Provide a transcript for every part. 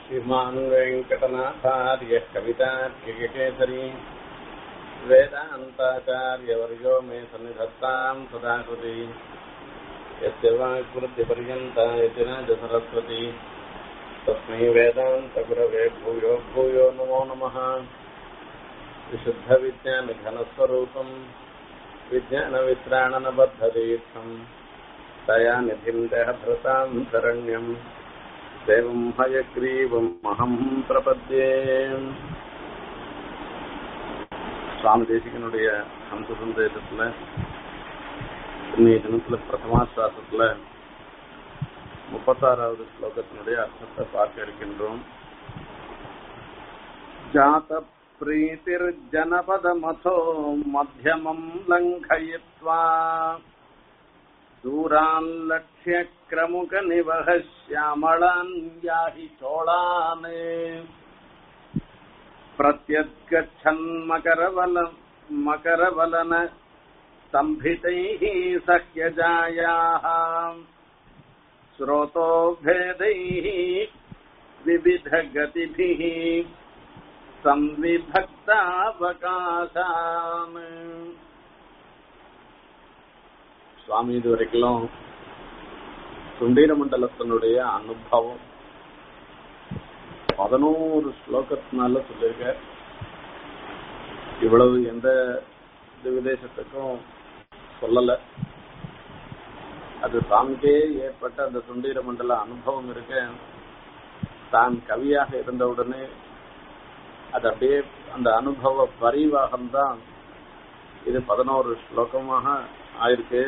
श्रीमान् वेङ्कटनाथार्यः कवितार्किकेसरी वेदान्ताचार्यवर्यो मे सन्निधत्ताम् सदा कृति यस्य वाक्वृत्तिपर्यन्ता यति न च सरस्वती तस्मै वेदान्तगुरवे भूयो भूयो नमो नमः विशुद्धविज्ञानघनस्वरूपम् विज्ञानवित्राणनबद्धदीक्षम् तया निधिम् देहभृताम् शरण्यम् देवम् हयग्रीवम् अहम् प्रपद्ये சுவாமி தேசிகனுடைய சந்த சந்தேகத்துல இன்னைய தினத்துல பிரதமாசாசத்துல முப்பத்தாறாவது ஸ்லோகத்தினுடைய அர்த்தத்தை பார்க்க இருக்கின்றோம் ஜாத प्रीतिर्जनपदमथो मध्यमम् लङ्घयित्वा दूराल्लक्ष्य क्रमुकनिवह श्यामलान् याहि चोळान् प्रत्यद्गच्छन्मकरवल मकरवलन स्तम्भितैः सह्यजायाः स्रोतोभेदैः विविधगतिभिः संविभक्तावकाशान् சுவாமி இது வரைக்கும் சுண்டீர மண்டலத்தினுடைய அனுபவம் பதினோரு ஸ்லோகத்தினால சொல்லியிருக்க இவ்வளவு எந்த விதேசத்துக்கும் சொல்லல அது சாமிக்கே ஏற்பட்ட அந்த சுண்டீர மண்டல அனுபவம் இருக்க தான் கவியாக இருந்தவுடனே அது அப்படியே அந்த அனுபவ பரிவாகம் தான் இது பதினோரு ஸ்லோகமாக ஆயிருக்கு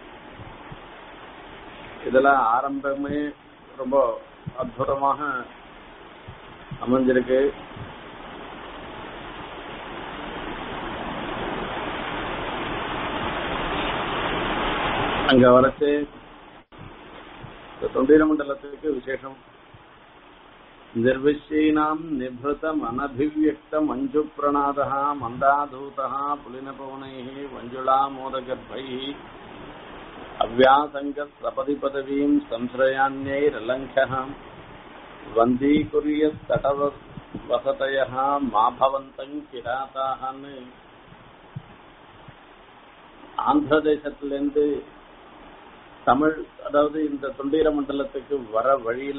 இதுல ஆரம்பமே ரொம்ப அற்புதமாக அமைஞ்சிருக்கு அங்க வரைச்சு தொண்டீர மண்டலத்துக்கு விசேஷம் निर्विश्यीनाम् निभृतम् अनभिव्यक्तम् अञ्जुप्रणादः मन्दाधूतः पुलिनपवनैः वञ्जुलामोदगर्भैः अव्यासङ्गः सपदि पदवीम् संश्रयान्यैरलङ्घ्यः वन्दीकुर्यस्तटवसतयः मा भवन्तम् किराताहन् ஆந்திர தேசத்திலிருந்து தமிழ் அதாவது இந்த தொண்டீர மண்டலத்துக்கு வர வழியில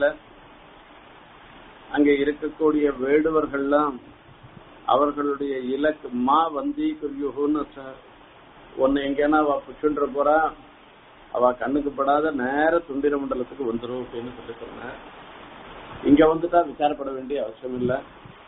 அங்க இருக்கக்கூடிய வேடுவர்கள்லாம் அவர்களுடைய இலக்கு மா வந்தி குரியுகுன்னு ஒன்னு எங்கேனா அவ புச்சுன்ற போறா அவ கண்ணுக்கு படாத நேர துண்டிர மண்டலத்துக்கு வந்துடும் அப்படின்னு சொல்லி சொன்ன இங்க வந்துட்டா விசாரப்பட வேண்டிய அவசியம் இல்ல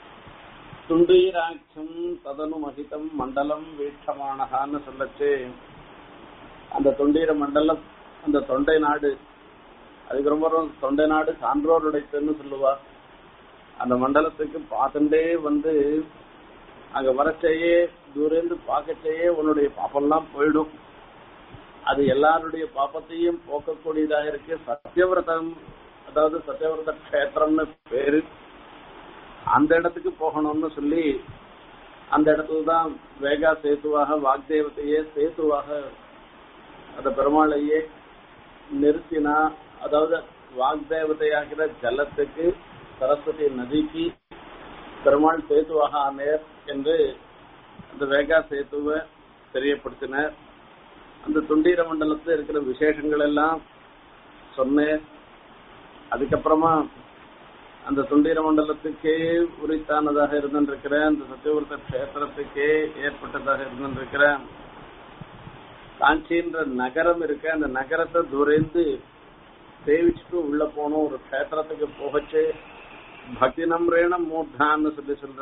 துண்டீராட்சம் ததனு மகிதம் மண்டலம் வீட்சமானகான்னு சொல்லச்சு அந்த தொண்டீர மண்டலம் அந்த தொண்டை நாடு அதுக்கு ரொம்ப தொண்டை நாடு சான்றோருடைத்துன்னு சொல்லுவா அந்த மண்டலத்துக்கு பார்த்துட்டே வந்து அங்க வரச்சேயே தூரந்து பார்க்கச்சேயே உன்னுடைய பாப்பெல்லாம் போயிடும் அது எல்லாருடைய பாப்பத்தையும் போக்கக்கூடியதாக இருக்கு சத்தியவிரதம் அதாவது சத்தியவிரத கஷேத்திரம்னு பேரு அந்த இடத்துக்கு போகணும்னு சொல்லி அந்த இடத்துல தான் வேகா சேத்துவாக வாக்தேவத்தையே சேத்துவாக அந்த பெருமாளையே நிறுத்தினா அதாவது வாக்தேவதையாகிற ஜலத்துக்கு சரஸ்வதி நதிக்கு பெருமாள் சேத்துவாக ஆனேர் என்று அந்த வேகா சேத்துவை தெரியப்படுத்தினர் அந்த துண்டீர மண்டலத்தில் இருக்கிற விசேஷங்கள் எல்லாம் சொன்னேன் அதுக்கப்புறமா அந்த துண்டீர மண்டலத்துக்கே உரித்தானதாக இருந்திருக்கிற அந்த சத்தியவர்த்த கஷேத்திரத்துக்கே ஏற்பட்டதாக இருந்திருக்கிற காஞ்சின்ற நகரம் இருக்க அந்த நகரத்தை துரைந்து சேவிச்சுட்டு உள்ள போனோம் ஒரு கஷேத்திரத்துக்கு போகச்சு பக்தி நம்ரேன மூர்தான்னு சொல்லி சொல்ற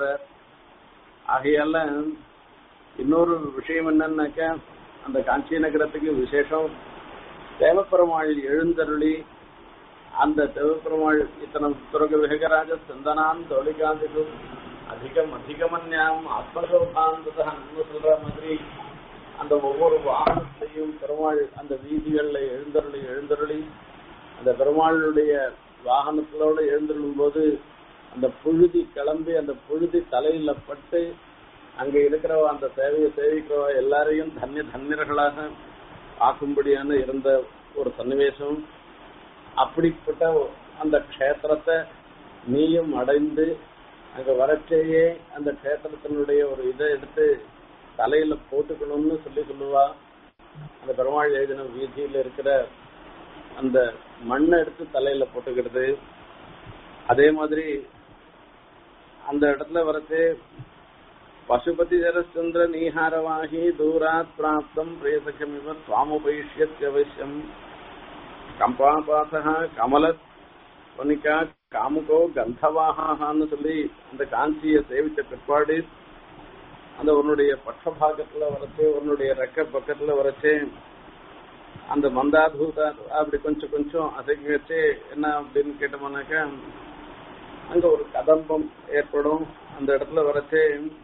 ஆகையால இன்னொரு விஷயம் என்னன்னாக்க அந்த காஞ்சி நகரத்துக்கு விசேஷம் தேவப்பெருமாள் எழுந்தருளி அந்த தேவப்பெருமாள் இத்தனை துறக விகராஜ சிந்தனான் தோழிகாந்திக்கும் அதிகம் அதிகமன்யாம் ஆத்மசோபாந்ததான்னு சொல்ற மாதிரி அந்த ஒவ்வொரு வாகனத்தையும் பெருமாள் அந்த வீதிகளில் எழுந்தருளி எழுந்தருளி அந்த பெருமாளுடைய வாகனங்களோட எழுந்திருக்கும் போது அந்த புழுதி கிளம்பி அந்த புழுதி தலையில பட்டு அங்க இருக்கிறவ அந்த சேவையை சேவிக்கிறவ எல்லாரையும் தன்ய தன்யர்களாக ஆக்கும்படியான இருந்த ஒரு சன்னிவேசம் அப்படிப்பட்ட அந்த க்ஷேத்திரத்தை நீயும் அடைந்து அங்க வரச்சேயே அந்த கஷேத்திரத்தினுடைய ஒரு இதை எடுத்து தலையில போட்டுக்கணும்னு சொல்லி சொல்லுவா அந்த பெருமாள் எழுதின வீதியில இருக்கிற அந்த மண்ணை எடுத்து தலையில போட்டுக்கிறது அதே மாதிரி அந்த இடத்துல வரச்சு பசுபதி ஜரச்சந்திர நீஹாரவாகி தூராத் பிராப்தம் பிரேசகமிவ சுவாமுபைஷ்யத்யவசியம் கம்பாபாசகா கமல வனிகா காமுகோ கந்தவாகான்னு சொல்லி அந்த காஞ்சியை சேவித்த பிற்பாடு அந்த உன்னுடைய பட்சபாகத்துல வரச்சு உன்னுடைய ரெக்க பக்கத்துல வரச்சு அந்த மந்தாதூதா அப்படி கொஞ்சம் கொஞ்சம் அசைக்க வச்சு என்ன அப்படின்னு கேட்டோம்னாக்கா அங்க ஒரு கதம்பம் ஏற்படும் அந்த இடத்துல வரச்சு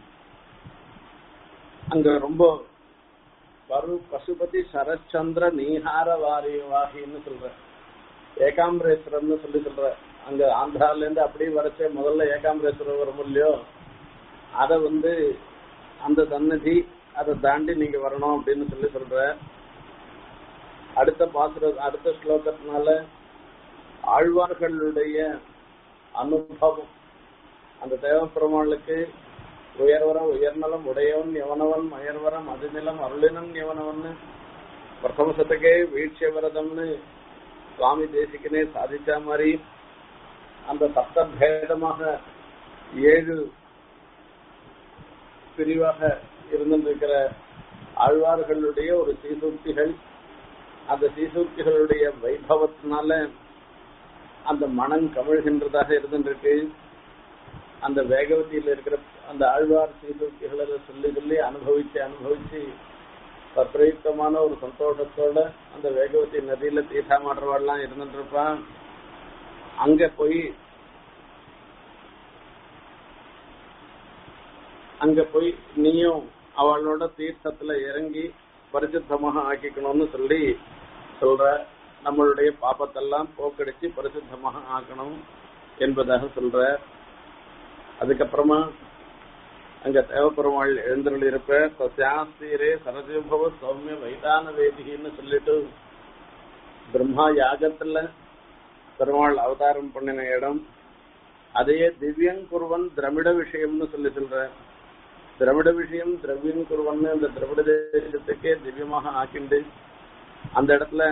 அங்க ரொம்ப பரு பசுபதி சரச்சந்திர நீஹார வாரி வாகின்னு சொல்ற ஏகாம்பரேஸ்வரர்னு சொல்லி சொல்ற அங்க ஆந்திரால இருந்து அப்படியே வரச்சே முதல்ல ஏகாம்பரேஸ்வரர் வரும் இல்லையோ அத வந்து அந்த சன்னதி அதை தாண்டி நீங்க வரணும் அப்படின்னு சொல்லி சொல்ற அடுத்த பாசுர அடுத்த ஸ்லோகத்தினால ஆழ்வார்களுடைய அனுபவம் அந்த தேவப்பெருமாளுக்கு உயர்வரம் உயர்நலம் உடையவன் எவனவன் மயர்வரம் அதுநிலம் அருளினன் எவனவன் பிரதம சதகே வீழ்ச்சி விரதம்னு சுவாமி தேசிகனே சாதிச்ச மாதிரி அந்த சப்த பேதமாக ஏழு பிரிவாக இருந்திருக்கிற ஆழ்வார்களுடைய ஒரு சீசூர்த்திகள் அந்த சீசூர்த்திகளுடைய வைபவத்தினால அந்த மனம் கமிழ்கின்றதாக இருந்திருக்கு அந்த வேகவதியில் இருக்கிற அந்த ஆழ்வார் சீசூர்த்திகளை சொல்லி சொல்லி அனுபவிச்சு அனுபவிச்சு பிரயுக்தமான ஒரு சந்தோஷத்தோட அந்த வேகவதி நதியில தீர்த்தாமாடுறவாள்லாம் இருந்துட்டு இருப்பான் அங்க போய் அங்க போய் நீயும் அவளோட தீர்த்தத்துல இறங்கி பரிசுத்தமாக ஆக்கிக்கணும்னு சொல்லி சொல்ற நம்மளுடைய பாப்பத்தெல்லாம் போக்கடிச்சு பரிசுத்தமாக ஆக்கணும் என்பதாக சொல்ற அதுக்கப்புறமா அங்க தேவப்பெருமாள் எழுந்தருள் இருப்ப தசாஸ்தீரே சரஜபவ சௌமிய வைதான வேதிகின்னு சொல்லிட்டு பிரம்மா யாகத்துல பெருமாள் அவதாரம் பண்ணின இடம் அதையே திவ்யங் குருவன் திரமிட விஷயம்னு சொல்லி சொல்ற திரவிட விஷயம் திரவியம் குருவன் அந்த திரவிட தேசத்துக்கே திவ்யமாக ஆக்கிண்டு அந்த இடத்துல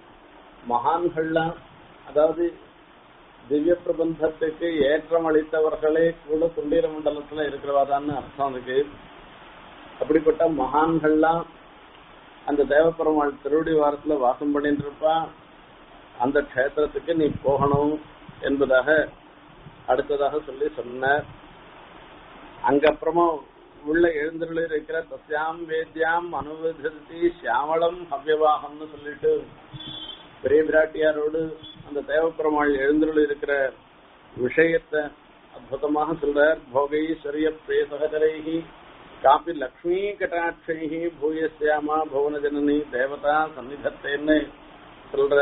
மகான்கள்லாம் அதாவது திவ்ய பிரபந்தத்துக்கு ஏற்றம் அளித்தவர்களே கூட துண்டீர மண்டலத்துல இருக்கிறவாதான்னு அர்த்தம் அதுக்கு அப்படிப்பட்ட மகான்கள்லாம் அந்த தேவப்பெருமாள் திருவடி வாரத்துல வாசம் பண்ணிட்டு இருப்பா அந்த க்ஷேத்திரத்துக்கு நீ போகணும் என்பதாக அடுத்ததாக சொல்லி சொன்னார் அங்க அப்புறமா உள்ள எழுந்தருள் இருக்கிற தஸ்யாம் வேத்யாம் அனுபதி சியாமளம் ஹவ்யவாகம்னு சொல்லிட்டு பெரிய பிராட்டியாரோடு அந்த தேவப்பெருமாள் எழுந்தருள் இருக்கிற விஷயத்தை அற்புதமாக சொல்றார் போகைஸ்வரிய பிரிய சகச்சரைகி காப்பி லக்ஷ்மி கட்டாட்சைகி பூயசியாமா புவன ஜனனி தேவதா சன்னிதத்தேன்னு சொல்ற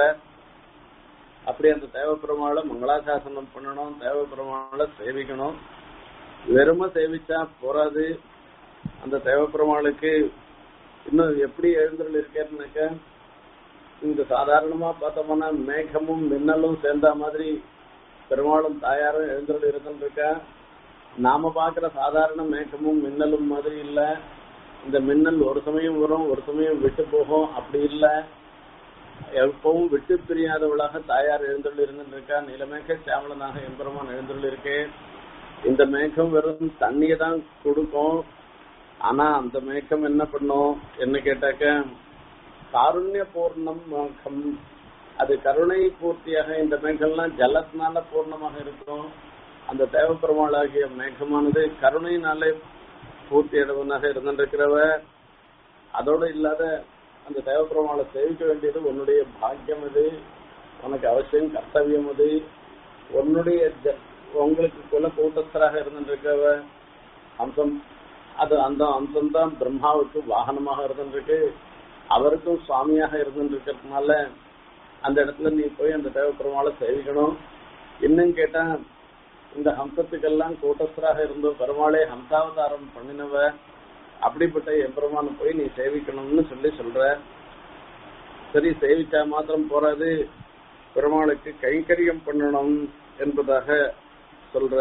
அப்படி அந்த தேவப்பெருமாளை மங்களாசாசனம் பண்ணணும் தேவப்பெருமாளை சேவிக்கணும் வெறும சேவிச்சா போறாது அந்த தேவப்பெருமாளுக்கு இன்னும் எப்படி எழுந்தருள் இருக்கேன்னாக்க இந்த சாதாரணமா பார்த்தோம்னா மேகமும் மின்னலும் சேர்ந்த மாதிரி பெருமாளும் தாயாரும் எழுந்தருள் இருந்துருக்கா நாம பாக்குற சாதாரண மேகமும் மின்னலும் மாதிரி இல்ல இந்த மின்னல் ஒரு சமயம் வரும் ஒரு சமயம் விட்டு போகும் அப்படி இல்ல எப்பவும் விட்டு பிரியாதவளாக தாயார் எழுந்தருள் இருந்துருக்கா நிலமேக சாமலனாக எம்பெருமான் எழுந்தருள் இருக்கேன் இந்த மேகம் வெறும் தண்ணியை தான் கொடுக்கும் ஆனா அந்த மேகம் என்ன பண்ணும் என்ன கேட்டாக்க காருண்ய பூர்ணம் மேகம் அது கருணை பூர்த்தியாக இந்த மேகம்லாம் ஜலத்தினால பூர்ணமாக இருக்கும் அந்த தேவப்பெருமாளாகிய மேகமானது கருணையினாலே பூர்த்தி அடைவனாக இருந்திருக்கிறவ அதோடு இல்லாத அந்த தேவப்பெருமாளை சேவிக்க வேண்டியது உன்னுடைய பாக்கியம் அது உனக்கு அவசியம் கர்த்தவியம் அது உன்னுடைய உங்களுக்கு குல கூட்டஸ்தராக இருந்திருக்கவ அம்சம் அது அந்த அம்சம் தான் பிரம்மாவுக்கு வாகனமாக இருந்திருக்கு அவருக்கும் சுவாமியாக இருந்திருக்கிறதுனால அந்த இடத்துல நீ போய் அந்த தேவப்பெருமாளை சேவிக்கணும் இன்னும் கேட்டா இந்த ஹம்சத்துக்கெல்லாம் கூட்டஸ்தராக இருந்தோ பெருமாளே ஹம்சாவதாரம் பண்ணினவ அப்படிப்பட்ட எம்பெருமான போய் நீ சேவிக்கணும்னு சொல்லி சொல்ற சரி சேவிச்சா மாத்திரம் போறாது பெருமாளுக்கு கைங்கரியம் பண்ணணும் என்பதாக சொல்ற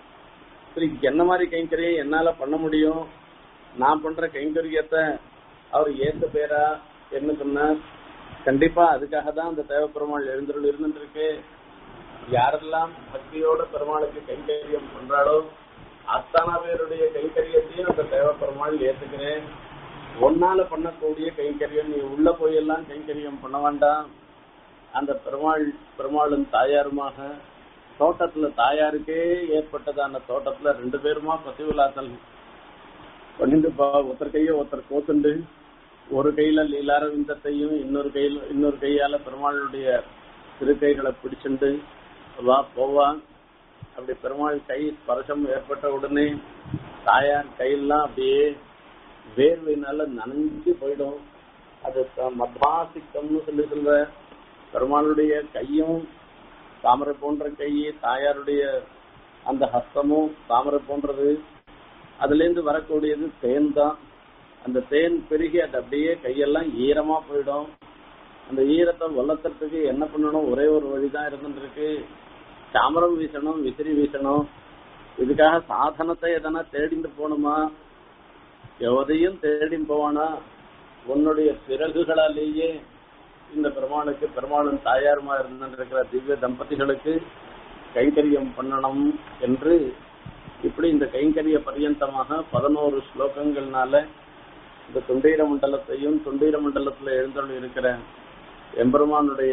சரி என்ன மாதிரி கைங்கரியம் என்னால பண்ண முடியும் நான் பண்ற கைங்கரியத்தை அவர் ஏத்த பேரா என்ன சொன்னார் கண்டிப்பா அதுக்காக தான் அந்த தேவ பெருமாள் எழுந்தருள் இருந்துருக்கு யாரெல்லாம் பக்தியோட பெருமாளுக்கு கைங்கரியம் பண்றாளோ அத்தனை பேருடைய கைங்கரியத்தையும் அந்த தேவ பெருமாள் ஏத்துக்கிறேன் ஒன்னால பண்ணக்கூடிய கைங்கரியம் நீ உள்ள போயெல்லாம் கைங்கரியம் பண்ண வேண்டாம் அந்த பெருமாள் பெருமாளும் தாயாருமாக தோட்டத்துல தாயாருக்கே ஏற்பட்டதான தோட்டத்துல ரெண்டு பேருமா பதிவிழாத்தல் பண்ணிட்டு பா ஒருத்தர் கைய ஒருத்தர் கோத்துண்டு ஒரு கையில லீலாரவிந்தத்தையும் இன்னொரு கையில இன்னொரு கையால பெருமாளுடைய திருக்கைகளை பிடிச்சிண்டு வா போவா அப்படி பெருமாள் கை ஸ்பர்சம் ஏற்பட்ட உடனே தாயார் கையெல்லாம் அப்படியே வேர்வையினால நனைஞ்சு போயிடும் அது மத்வாசிக்கம்னு சொல்லி சொல்ற பெருமாளுடைய கையும் தாமரை போன்ற கை தாயாருடைய அந்த ஹஸ்தமும் தாமரை போன்றது அதுல இருந்து வரக்கூடியது தேன் தான் அந்த தேன் பெருகி அது அப்படியே கையெல்லாம் ஈரமா போயிடும் அந்த ஈரத்தை வளர்த்துறதுக்கு என்ன பண்ணணும் ஒரே ஒரு வழிதான் இருந்துருக்கு சாமரம் வீசணும் விசிறி வீசணும் இதுக்காக சாதனத்தை எதனா தேடிட்டு போகணுமா எவரையும் தேடி போவானா உன்னுடைய பிறகுகளாலேயே இந்த பெருமாளுக்கு பெருமாளும் தாயாருமா இருந்திருக்கிற திவ்ய தம்பதிகளுக்கு கைங்கரியம் பண்ணணும் என்று இப்படி இந்த கைங்கரிய பரியந்தமாக பதினோரு ஸ்லோகங்கள்னால இந்த துண்டீர மண்டலத்தையும் துண்டீர மண்டலத்துல எழுந்தொழி இருக்கிற எம்பெருமானுடைய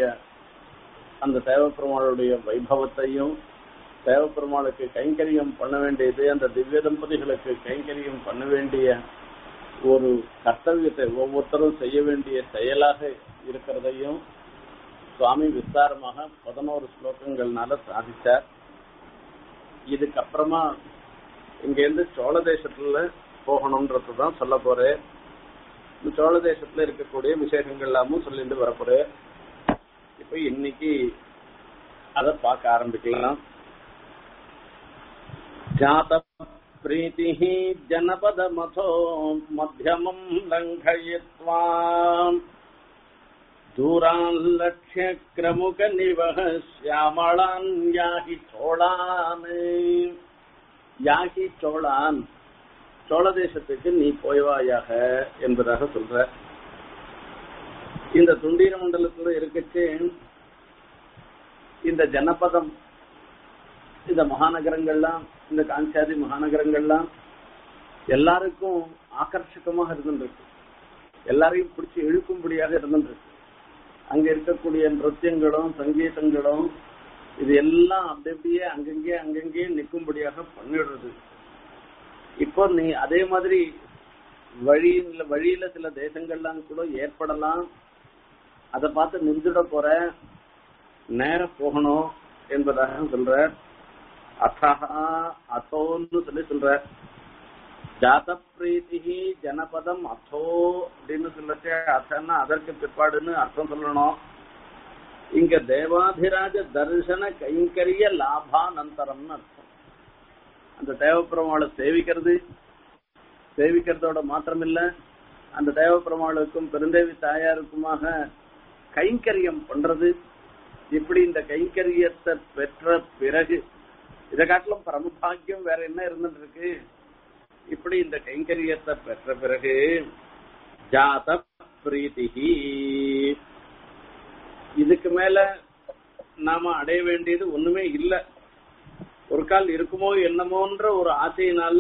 அந்த தேவப்பெருமாளுடைய வைபவத்தையும் தேவப்பெருமாளுக்கு கைங்கரியம் பண்ண வேண்டியது அந்த திவ்ய தம்பதிகளுக்கு கைங்கரியம் பண்ண வேண்டிய ஒரு கர்த்தவியத்தை ஒவ்வொருத்தரும் செய்ய வேண்டிய செயலாக இருக்கிறதையும் சுவாமி விஸ்தாரமாக பதினோரு ஸ்லோகங்கள்னால சாதிச்சார் இதுக்கப்புறமா இங்க இருந்து சோழ தேசத்துல போகணும்ன்றது தான் சொல்ல போறேன் இந்த சோழ தேசத்துல இருக்கக்கூடிய விசேஷங்கள் எல்லாமும் சொல்லிட்டு வரப்போறேன் இப்ப இன்னைக்கு அத பார்க்க ஆரம்பிக்கலாம் ஜாத प्रीतिः जनपदमथो मध्यमम् लङ्घयित्वा दूराल्लक्ष्य क्रमुकनिवः श्यामलान् याहि चोळान् யாகி சோழான் சோழ தேசத்துக்கு நீ போய்வாயாக என்பதாக சொல்ற இந்த துண்டீர மண்டலத்துல இருக்கச்சு இந்த ஜனபதம் இந்த மகாநகரங்கள்லாம் இந்த காஞ்சாதி மகாநகரங்கள்லாம் எல்லாருக்கும் ஆக்கர்ஷகமாக இருந்துருக்கு எல்லாரையும் பிடிச்சி இழுக்கும்படியாக இருந்துருக்கு அங்க இருக்கக்கூடிய நிருத்தியங்களும் சங்கீதங்களும் இது எல்லாம் அப்படி அப்படியே அங்கங்கே அங்கங்கே நிற்கும்படியாக பண்ணிடுறது இப்போ நீ அதே மாதிரி வழியில வழியில சில தேசங்கள்லாம் கூட ஏற்படலாம் அதை பார்த்து நின்றுட போற நேர போகணும் என்பதாக சொல்ற அத்தஹா அத்தோன்னு சொல்லி சொல்ற ஜாத பிரீத்தி ஜனபதம் அத்தோ அப்படின்னு சொல்லச்சு அத்தன்னா அதற்கு பிற்பாடுன்னு அர்த்தம் சொல்லணும் இங்க தேவாதிராஜ தரிசன கைங்கரிய லாபானந்தரம்னு அர்த்தம் அந்த தேவப்பெருமாளை சேவிக்கிறது சேவிக்கிறதோட மாத்திரம் இல்ல அந்த தேவப்பெருமாளுக்கும் பெருந்தேவி தாயாருக்குமாக கைங்கரியம் பண்றது இப்படி இந்த கைங்கரியத்தை பெற்ற பிறகு இதை காட்டிலும் பரமபாக்கியம் வேற என்ன இருந்துட்டு இருக்கு இப்படி இந்த கைங்கரியத்தை பெற்ற பிறகு ஜாத பிரீத்திகி இதுக்கு மேல நாம அடைய வேண்டியது ஒண்ணுமே இல்ல ஒரு கால் இருக்குமோ என்னமோன்ற ஒரு ஆசையினால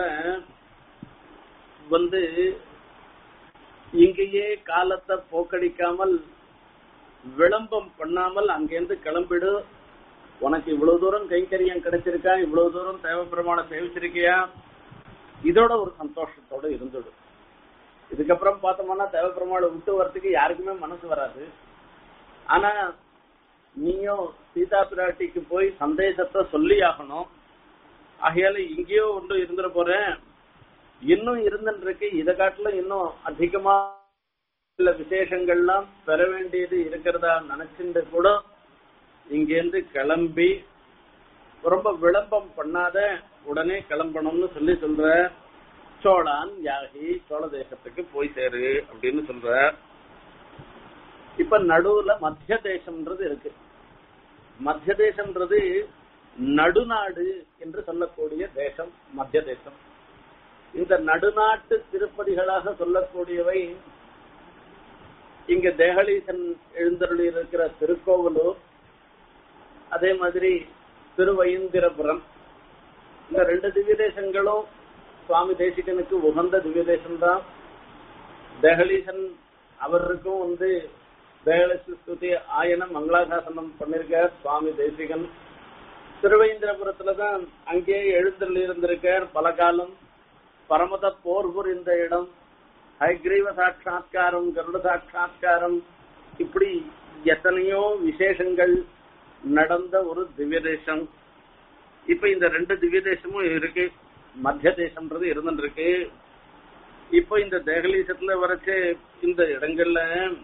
வந்து இங்கேயே காலத்தை போக்கடிக்காமல் விளம்பம் பண்ணாமல் அங்கேருந்து கிளம்பிடு உனக்கு இவ்வளவு தூரம் கைங்கரியம் கிடைச்சிருக்கா இவ்வளவு தூரம் தேவப்பிரமாண சேவிச்சிருக்கியா இதோட ஒரு சந்தோஷத்தோட இருந்துடும் இதுக்கப்புறம் பார்த்தோம்னா தேவப்பிரமாண விட்டு வரத்துக்கு யாருக்குமே மனசு வராது ஆனா நீயும் சீதா பிராட்டிக்கு போய் சந்தேசத்தை சொல்லி ஆகணும் ஆகையால இங்கேயோ ஒன்று இருந்துட போறேன் இன்னும் இருந்துட்டு இருக்கு இதை காட்டிலும் இன்னும் அதிகமா சில விசேஷங்கள்லாம் பெற வேண்டியது இருக்கிறதா நினைச்சுட்டு கூட இங்கேருந்து கிளம்பி ரொம்ப விளம்பம் பண்ணாத உடனே கிளம்பணும்னு சொல்லி சொல்ற சோழான் யாகி சோழ தேசத்துக்கு போய் சேரு அப்படின்னு சொல்ற இப்ப நடுவுல மத்திய தேசம்ன்றது இருக்கு மத்திய தேசம்ன்றது நடுநாடு என்று சொல்லக்கூடிய தேசம் மத்திய தேசம் இந்த நடுநாட்டு திருப்பதிகளாக சொல்லக்கூடியவை இங்க தேகலீசன் எழுந்தருளி இருக்கிற திருக்கோவலூர் அதே மாதிரி திருவயந்திரபுரம் இந்த ரெண்டு திவ்ய தேசங்களும் சுவாமி தேசிகனுக்கு உகந்த திவ்ய தேசம் தான் தேகலீசன் அவருக்கும் வந்து தேகலட்சுமி ஸ்துதி ஆயனம் மங்களாசாசனம் பண்ணிருக்கார் சுவாமி தேசிகன் திருவேந்திரபுரத்துல தான் அங்கேயே எழுந்தருள் இருந்திருக்கார் பல காலம் பரமத போர் புரிந்த இடம் ஹைகிரீவ சாட்சா்காரம் கருட சாட்சா்காரம் இப்படி எத்தனையோ விசேஷங்கள் நடந்த ஒரு திவ்ய தேசம் இப்ப இந்த ரெண்டு திவ்ய தேசமும் இருக்கு மத்திய தேசம்ன்றது இருந்துருக்கு இப்போ இந்த தேகலீசத்துல வரைச்சு இந்த இடங்கள்ல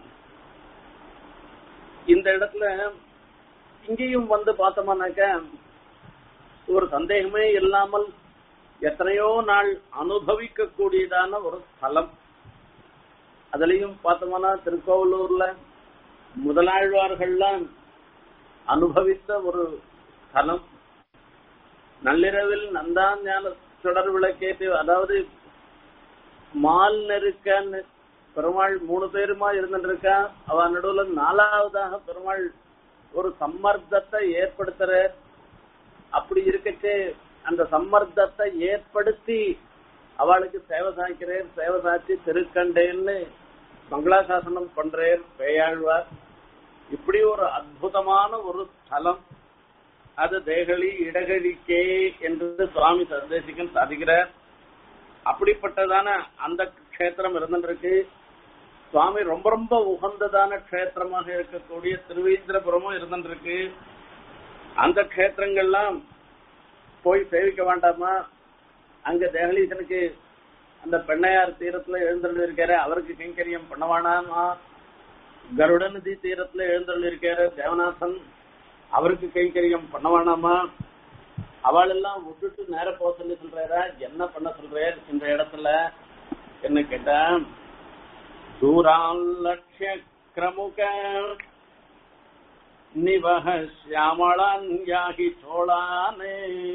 இந்த இடத்துல இங்கேயும் வந்து பார்த்தோம்னாக்க ஒரு சந்தேகமே இல்லாமல் எத்தனையோ நாள் அனுபவிக்க கூடியதான ஒரு ஸ்தலம் அதுலயும் பார்த்தோம்னா திருக்கோவலூர்ல முதலாழ்வார்கள்லாம் அனுபவித்த ஒரு ஸ்தலம் நள்ளிரவில் நந்தான் ஞான தொடர் விளக்கேற்றி அதாவது மால் நெருக்கன்னு பெருமாள் மூணு பேருமா இருந்துருக்கா அவ நடுவுல நாலாவதாக பெருமாள் ஒரு சம்மர்த்தத்தை ஏற்படுத்துற அப்படி இருக்கச்சே அந்த சம்மர்த்தத்தை ஏற்படுத்தி அவளுக்கு சேவை சாய்க்கிறேன் சேவை சாய்ச்சி திருக்கண்டேன்னு மங்களாசாசனம் பண்றேன் பேயாழ்வார் இப்படி ஒரு அற்புதமான ஒரு ஸ்தலம் அது தேகலி இடகழிக்கே என்று சுவாமி சந்தேசிகன் சாதிக்கிறார் அப்படிப்பட்டதான அந்த க்ஷேத்திரம் இருந்துருக்கு சுவாமி ரொம்ப ரொம்ப உகந்ததான க்ஷேத்திரமாக இருக்கக்கூடிய திருவேந்திரபுரமும் இருந்துருக்கு அந்த க்ஷேத்திரங்கள்லாம் போய் சேவிக்க வேண்டாமா அங்க தேகலீசனுக்கு அந்த பெண்ணையார் தீரத்துல எழுந்தருள் இருக்காரு அவருக்கு கைங்கரியம் பண்ண வேணாமா கருட நதி தீரத்துல எழுந்தருள் இருக்காரு தேவநாதன் அவருக்கு கைங்கரியம் பண்ண வேணாமா அவள் எல்லாம் விட்டுட்டு நேர போக சொல்லி சொல்றாரா என்ன பண்ண சொல்றார் இந்த இடத்துல என்ன கேட்டா தூரான் லட்சிய கிரமுக நிவக சியாமளான் யாகி சோழானே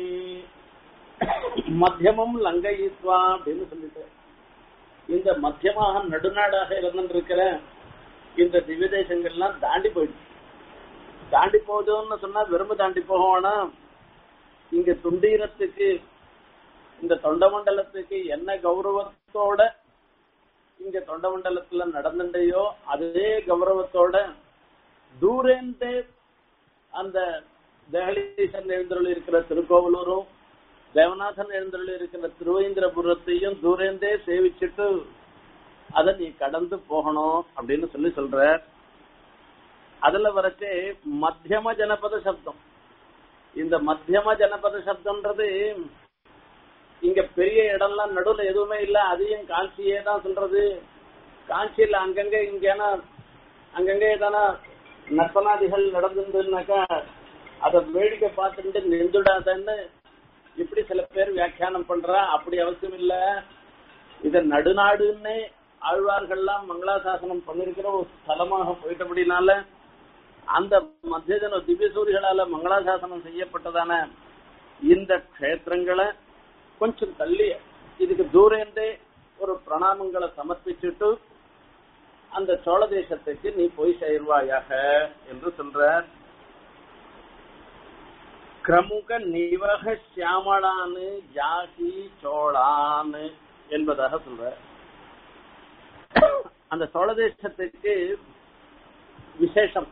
மத்தியமும் லங்கையித்வா அப்படின்னு சொல்லிட்டு இந்த மத்தியமாக நடுநாடாக இருந்திருக்கிற இந்த திவ்ய தேசங்கள்லாம் தாண்டி போயிடுச்சு தாண்டி போகுதுன்னு சொன்னா விரும்ப தாண்டி போகணும்னா இங்க துண்டீரத்துக்கு இந்த தொண்டமண்டலத்துக்கு என்ன கௌரவத்தோட இங்க தொண்டமண்டலத்துல நடந்துடையோ அதே கௌரவத்தோட தூரேந்தே அந்த தேகலீசன் எழுந்தருள் இருக்கிற திருக்கோவலூரும் தேவநாதன் எழுந்தருள் இருக்கிற திருவேந்திரபுரத்தையும் தூரேந்தே சேவிச்சுட்டு அதை நீ கடந்து போகணும் அப்படின்னு சொல்லி சொல்ற அதுல வரச்சே மத்தியம ஜனபத சப்தம் இந்த மத்தியம ஜனபத சப்தம்ன்றது இங்க பெரிய இடம்லாம் நடுவுல எதுவுமே இல்ல அதையும் காஞ்சியே தான் சொல்றது காஞ்சியில அங்கங்க இங்கேனா அங்கங்க ஏதானா நர்த்தனாதிகள் நடந்திருந்ததுனாக்கா அதை வேடிக்கை பார்த்துட்டு நின்றுடாதன்னு இப்படி சில பேர் வியாக்கியானம் பண்றா அப்படி அவசியம் இல்ல இத நடுநாடுன்னே ஆழ்வார்கள்லாம் மங்களாசாசனம் பண்ணிருக்கிற ஒரு ஸ்தலமாக போயிட்டபடினால அந்த மத்தியஜன திவ்யசூரிகளால மங்களாசாசனம் செய்யப்பட்டதான இந்த க்ஷேத்திரங்களை கொஞ்சம் தள்ளி இதுக்கு தூரந்தே ஒரு பிரணாமங்களை சமர்ப்பிச்சுட்டு அந்த சோழ தேசத்துக்கு நீ போய் சேர்வாயாக என்று சொல்ற கிரமுக நிவக சியாமளானு யாகி சோழான்னு என்பதாக சொல்ற அந்த சோழ தேசத்துக்கு விசேஷம்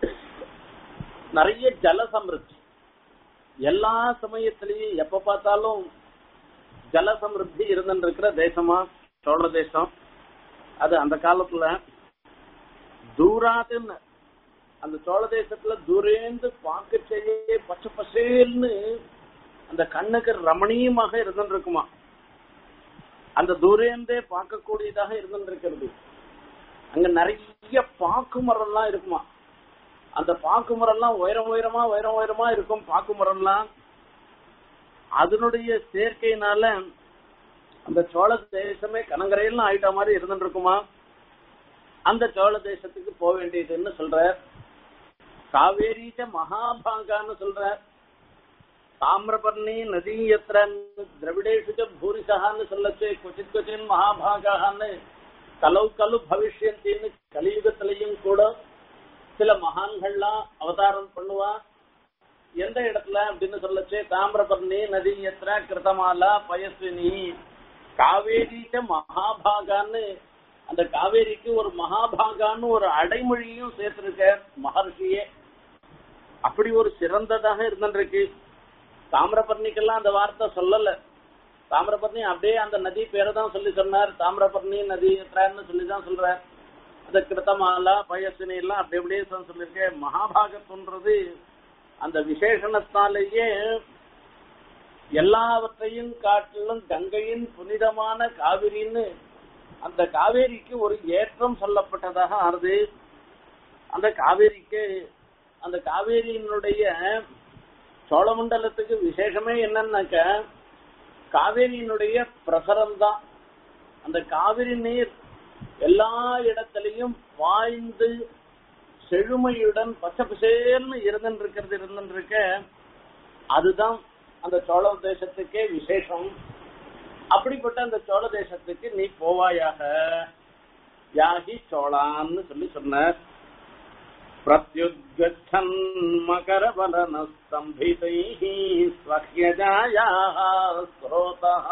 நிறைய ஜல சமிருத்தி எல்லா சமயத்திலையும் எப்ப பார்த்தாலும் ஜல சமிருத்தி இருந்துருக்கிற தேசமா சோழ தேசம் அது அந்த காலத்துல தூராத்துன்னு அந்த சோழ தேசத்துல தூரேந்து பார்க்க செய்ய பச்சை பசேல்னு அந்த கண்ணுக்கு ரமணீயமாக இருந்துருக்குமா அந்த தூரேந்தே பார்க்கக்கூடியதாக இருந்துருக்கிறது அங்க நிறைய பாக்கு மரம்லாம் இருக்குமா அந்த பாக்கு மரம்லாம் உயரம் உயரமா உயரம் உயரமா இருக்கும் பாக்கு மரம்லாம் அதனுடைய சேர்க்கையினால அந்த சோழ தேசமே கனங்கரையெல்லாம் ஆயிட்ட மாதிரி இருந்துட்டு இருக்குமா அந்த சோழ தேசத்துக்கு போக வேண்டியதுன்னு சொல்ற காவேரிச்ச மகாபாகான்னு சொல்ற தாமிரபர்ணி நதி எத்திர திரவிடேஷு பூரிசகான்னு சொல்லச்சு கொச்சித் கொச்சின் மகாபாகான்னு கலவு கலு பவிஷ்யந்தின்னு கலியுகத்திலையும் கூட சில மகான்கள்லாம் அவதாரம் பண்ணுவா எந்த இடத்துல அப்படின்னு சொல்லச்சு தாமிரபர்ணி நதி எத்திர கிருதமாலா பயஸ்வினி காவேரிச்ச மகாபாகான்னு அந்த காவேரிக்கு ஒரு மகாபாகான்னு ஒரு அடைமொழியும் சேர்த்திருக்க மகர்ஷியே அப்படி ஒரு சிறந்ததாக இருந்திருக்கு தாமிரபர்ணிக்கெல்லாம் அந்த வார்த்தை சொல்லல தாமிரபர்ணி அப்படியே அந்த நதி பேரை தான் சொல்லி சொன்னார் தாமிரபர்ணி நதி எத்திரன்னு சொல்லி தான் சொல்றார் அந்த கிருத்தமாலா பயசினி எல்லாம் அப்படி அப்படியே தான் சொல்லியிருக்கேன் மகாபாகத்துன்றது அந்த விசேஷணத்தாலேயே எல்லாவற்றையும் காட்டிலும் கங்கையின் புனிதமான காவிரின்னு அந்த காவேரிக்கு ஒரு ஏற்றம் சொல்லப்பட்டதாக ஆறுது அந்த காவேரிக்கு அந்த காவேரியினுடைய சோழமண்டலத்துக்கு விசேஷமே என்னன்னாக்க காவேரியினுடைய பிரசரம் தான் அந்த காவிரி நீர் எல்லா இடத்திலையும் வாய்ந்து செழுமையுடன் பச்சை பசேர்னு இருந்துருக்கிறது இருந்துருக்க அதுதான் அந்த சோழ தேசத்துக்கே விசேஷம் அப்படிப்பட்ட அந்த சோழ தேசத்துக்கு நீ போவாயாக யாகி சோழான்னு சொல்லி சொன்னார் பிரத்யுத்கச்சன் மகரபலனஸ்தம்பிதைः ஸ்வஹ்யஜாயாः ஸ்ரோதः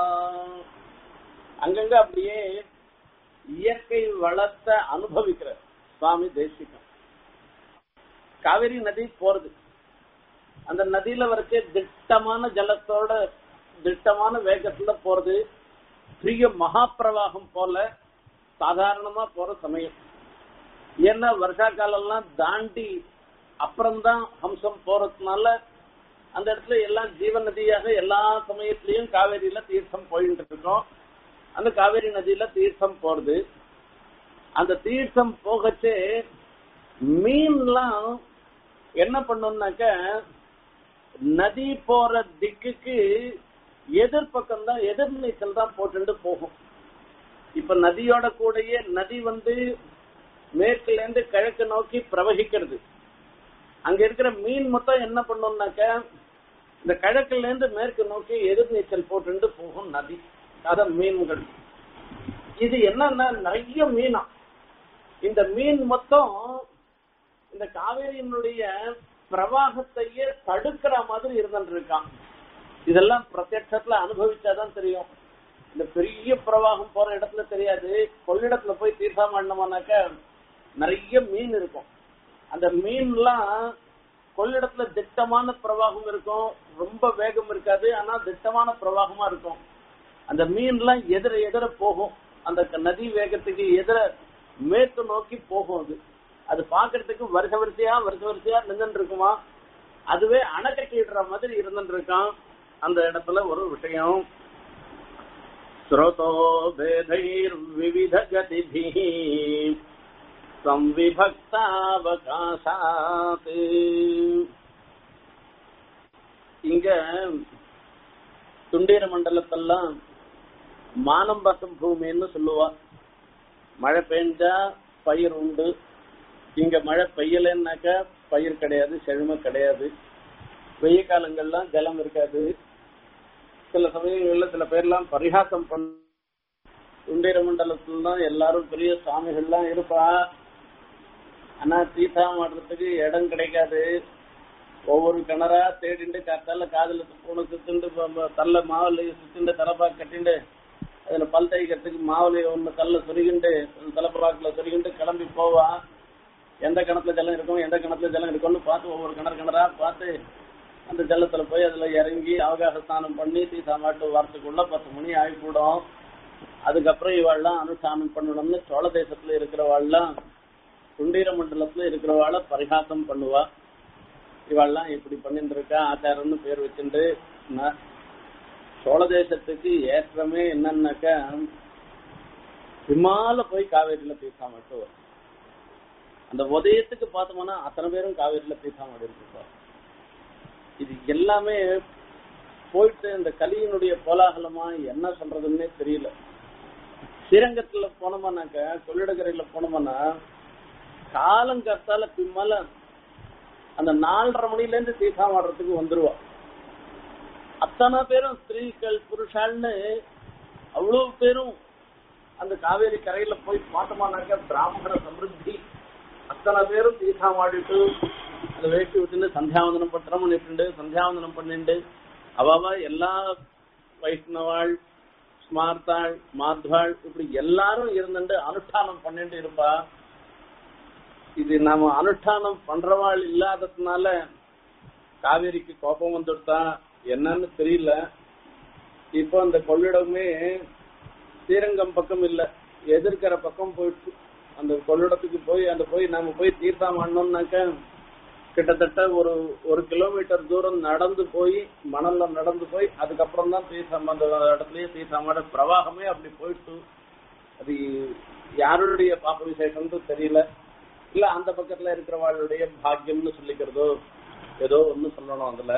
அங்கங்க அப்படியே இயற்கை வளத்தை அனுபவிக்கிற சுவாமி தேசிகம் காவிரி நதி போறது அந்த நதியில வரைக்கும் திட்டமான ஜலத்தோட திட்டமான வேகத்துல போறது பெரிய மகா பிரவாகம் போல சாதாரணமா போற சமயம் ஏன்னா வருஷா காலம்லாம் தாண்டி அப்புறம்தான் ஹம்சம் போறதுனால அந்த இடத்துல எல்லாம் ஜீவ நதியாக எல்லா சமயத்திலயும் காவேரியில தீர்த்தம் போயிட்டு இருக்கோம் அந்த காவேரி நதியில தீர்த்தம் போறது அந்த தீர்த்தம் போகச்சே மீன்லாம் என்ன பண்ணும்னாக்க நதி போற திக்குக்கு எதிர்பக்கம் தான் எதிர் நீச்சல் தான் போட்டுட்டு போகும் இப்ப நதியோட கூடயே நதி வந்து மேற்குல இருந்து கிழக்கு நோக்கி பிரவகிக்கிறது அங்க இருக்கிற மீன் மொத்தம் என்ன பண்ணும்னாக்க இந்த கிழக்குல இருந்து மேற்கு நோக்கி எதிர் நீச்சல் போட்டு போகும் நதி அதான் மீன்கள் இது என்னன்னா நிறைய மீனா இந்த மீன் மொத்தம் இந்த காவேரியினுடைய பிரவாகத்தையே தடுக்கிற மாதிரி இருந்துட்டு இருக்கான் இதெல்லாம் பிரத்யட்சத்துல அனுபவிச்சாதான் தெரியும் இந்த பெரிய பிரவாகம் போற இடத்துல தெரியாது கொள்ளிடத்துல போய் தீர்த்தம் பண்ணோம்னாக்க நிறைய மீன் இருக்கும் அந்த மீன்லாம் கொள்ளிடத்துல திட்டமான பிரவாகம் இருக்கும் ரொம்ப வேகம் இருக்காது ஆனா திட்டமான பிரவாகமா இருக்கும் அந்த மீன்லாம் எதிர எதிர போகும் அந்த நதி வேகத்துக்கு எதிர மேற்கு நோக்கி போகும் அது அது பாக்குறதுக்கு வருஷ வரிசையா வருஷ வரிசையா நின்றுட்டு இருக்குமா அதுவே அணை கட்டிடுற மாதிரி இருந்துட்டு இருக்கான் அந்த இடத்துல ஒரு விஷயம் ஸ்ரோதோ பேதைர்விவித கதிபிः சம்விபக்தாவகாசாத் இங்க துண்டீர மண்டலத்தெல்லாம் மானம் பசம் பூமின்னு சொல்லுவா மழை பெஞ்சா பயிர் உண்டு இங்க மழை பெய்யலைன்னாக்கா பயிர் கிடையாது செழுமை கிடையாது வெய்ய காலங்கள்லாம் ஜலம் இருக்காது சில சமயங்கள்ல சில பேர்லாம் பரிகாசம் பண்ண துண்டீர மண்டலத்துல தான் எல்லாரும் பெரிய சுவாமிகள்லாம் இருப்பா ஆனா தீர்த்தா மாடுறதுக்கு இடம் கிடைக்காது ஒவ்வொரு கிணறா தேடிண்டு காத்தால காதுல பூனை சுத்துண்டு தள்ள மாவுல சுத்திண்டு தலைப்பாக்கு கட்டிண்டு அதுல பல் தைக்கிறதுக்கு மாவுல ஒண்ணு கல்ல சொருகிண்டு தலைப்பாக்குல சொருகிண்டு கிளம்பி போவா எந்த கிணத்துல ஜலம் இருக்கும் எந்த கிணத்துல ஜலம் இருக்கும்னு பார்த்து ஒவ்வொரு கிணறு கிணறா பார்த்து அந்த ஜலத்துல போய் அதுல இறங்கி அவகாச ஸ்நானம் பண்ணி தீசா மாட்டு வரத்துக்குள்ள பத்து மணி ஆகிக்கூடும் அதுக்கப்புறம் இவாள்லாம் அனுஷ்டானம் பண்ணணும்னு சோழ தேசத்துல இருக்கிறவாள்லாம் குண்டீர மண்டலத்துல இருக்கிறவாள பரிகாசம் பண்ணுவா இவாள்லாம் இப்படி பண்ணிட்டு இருக்கா ஆச்சாரம்னு பேர் வச்சுட்டு சோழ தேசத்துக்கு ஏற்றமே என்னன்னாக்கா விமால போய் காவேரியில தீர்த்தம் மட்டும் வரும் அந்த உதயத்துக்கு பார்த்தோம்னா அத்தனை பேரும் காவேரியில தீர்த்தம் ஆடி இருப்பா இது எல்லாமே போயிட்டு இந்த கலியினுடைய கோலாகலமா என்ன சொல்றதுன்னே தெரியல ஸ்ரீரங்கத்துல போனோம்னாக்க கொள்ளிடக்கரையில போனோம்னா காலங்கத்தால பின்னால அந்த நாலரை மணில இருந்து தீர்த்தம் ஆடுறதுக்கு வந்துருவா அத்தனை பேரும் ஸ்திரீகள் புருஷால்னு அவ்வளவு பேரும் அந்த காவேரி கரையில போய் பார்த்தோமானாக்க பிராமண சமிருத்தி அத்தனை பேரும் தீர்த்தம் ஆடிட்டு அந்த வேட்டி விட்டுண்டு சந்தியாவந்தனம் பத்திரம் பண்ணிட்டு சந்தியாவந்தனம் பண்ணிண்டு அவ எல்லா வைஷ்ணவாள் ஸ்மார்த்தாள் மாத்வாள் இப்படி எல்லாரும் இருந்துட்டு அனுஷ்டானம் பண்ணிட்டு இருப்பா இது நாம அனுஷ்டானம் பண்றவாள் இல்லாததுனால காவேரிக்கு கோபம் வந்துடுதா என்னன்னு தெரியல இப்போ அந்த கொள்ளிடமே ஸ்ரீரங்கம் பக்கம் இல்ல எதிர்க்கிற பக்கம் போயிட்டு அந்த கொள்ளிடத்துக்கு போய் அந்த போய் நாம போய் தீர்த்தம் ஆடணும்னாக்க கிட்டத்தட்ட ஒரு ஒரு கிலோமீட்டர் தூரம் நடந்து போய் மணல்ல நடந்து போய் அதுக்கப்புறம் தான் தீர்த்தம் அந்த இடத்துலயே தீர்த்தமாட பிரவாகமே அப்படி போயிட்டு அது யாருடைய பாப்ப விசேஷம்னு தெரியல இல்ல அந்த பக்கத்துல இருக்கிறவாளுடைய பாக்கியம்னு சொல்லிக்கிறதோ ஏதோ ஒண்ணு சொல்லணும் அதுல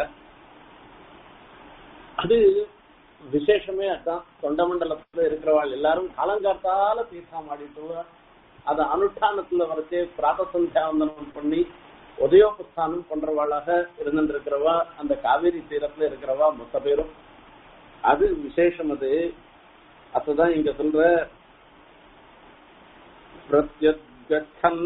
அது விசேஷமே அதான் தொண்டமண்டலத்துல இருக்கிறவாள் எல்லாரும் காலங்காத்தால தீர்த்தம் ஆடிட்டு அத அனுஷ்டானத்துல வரைச்சே பிராத சந்தியாவந்தனம் பண்ணி உதயோபஸ்தானம் பண்றவாளாக இருந்திருக்கிறவா அந்த காவேரி தீரத்துல இருக்கிறவா மொத்த பேரும் அது விசேஷம் அது அதுதான் இங்க சொல்ற பிரத்யத்கச்சன்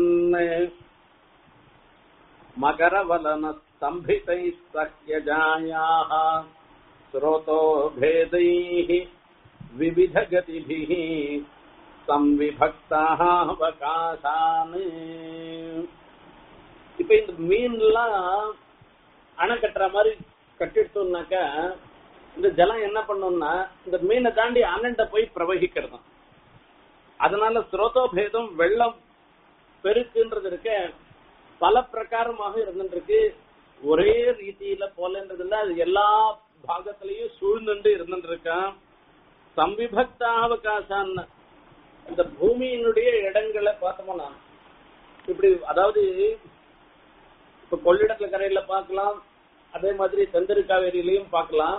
மகரவலன ஸ்தம்பிதை சஹ்யஜாயாக ஸ்ரோதோ பேதைः விவிதகதிभिः சம்விபக்தாக அவகாசான் இப்ப இந்த மீன்லாம் அணை கட்டுற மாதிரி கட்டிட்டோம்னாக்க இந்த ஜலம் என்ன பண்ணும்னா இந்த மீனை தாண்டி அண்ணன்ட்ட போய் பிரவகிக்கிறது அதனால ஸ்ரோதோபேதம் வெள்ளம் பெருக்குன்றது இருக்க பல பிரகாரமாக இருந்துருக்கு ஒரே ரீதியில போலன்றதுல அது எல்லா பாகத்திலையும் சூழ்ந்துட்டு இருந்துருக்கான் சம்விபக்தாவகாசான் இந்த பூமியினுடைய இடங்களை பார்த்தோம்னா இப்படி அதாவது இப்ப கொள்ளிடத்துல கரையில பார்க்கலாம் அதே மாதிரி செந்தரு காவேரியிலையும் பார்க்கலாம்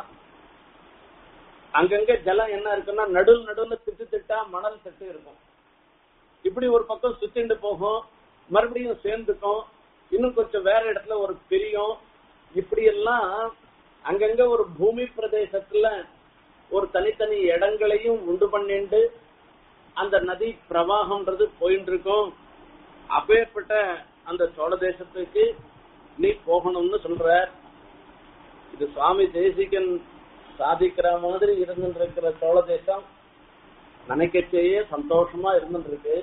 அங்கங்க ஜலம் என்ன இருக்குன்னா நடுவில் நடுவில் திட்டு திட்டா மணல் திட்டு இருக்கும் இப்படி ஒரு பக்கம் சுத்திண்டு போகும் மறுபடியும் சேர்ந்துக்கும் இன்னும் கொஞ்சம் வேற இடத்துல ஒரு பிரியும் இப்படி எல்லாம் அங்கங்க ஒரு பூமி பிரதேசத்துல ஒரு தனித்தனி இடங்களையும் உண்டு பண்ணிண்டு அந்த நதி பிரவாகம்ன்றது போயிட்டு இருக்கும் அப்பேற்பட்ட அந்த சோழ தேசத்துக்கு நீ போகணும்னு சொல்ற இது சுவாமி தேசிகன் சாதிக்கிற மாதிரி இருந்துருக்கிற சோழ தேசம் நினைக்கச்சேயே சந்தோஷமா இருந்துருக்கு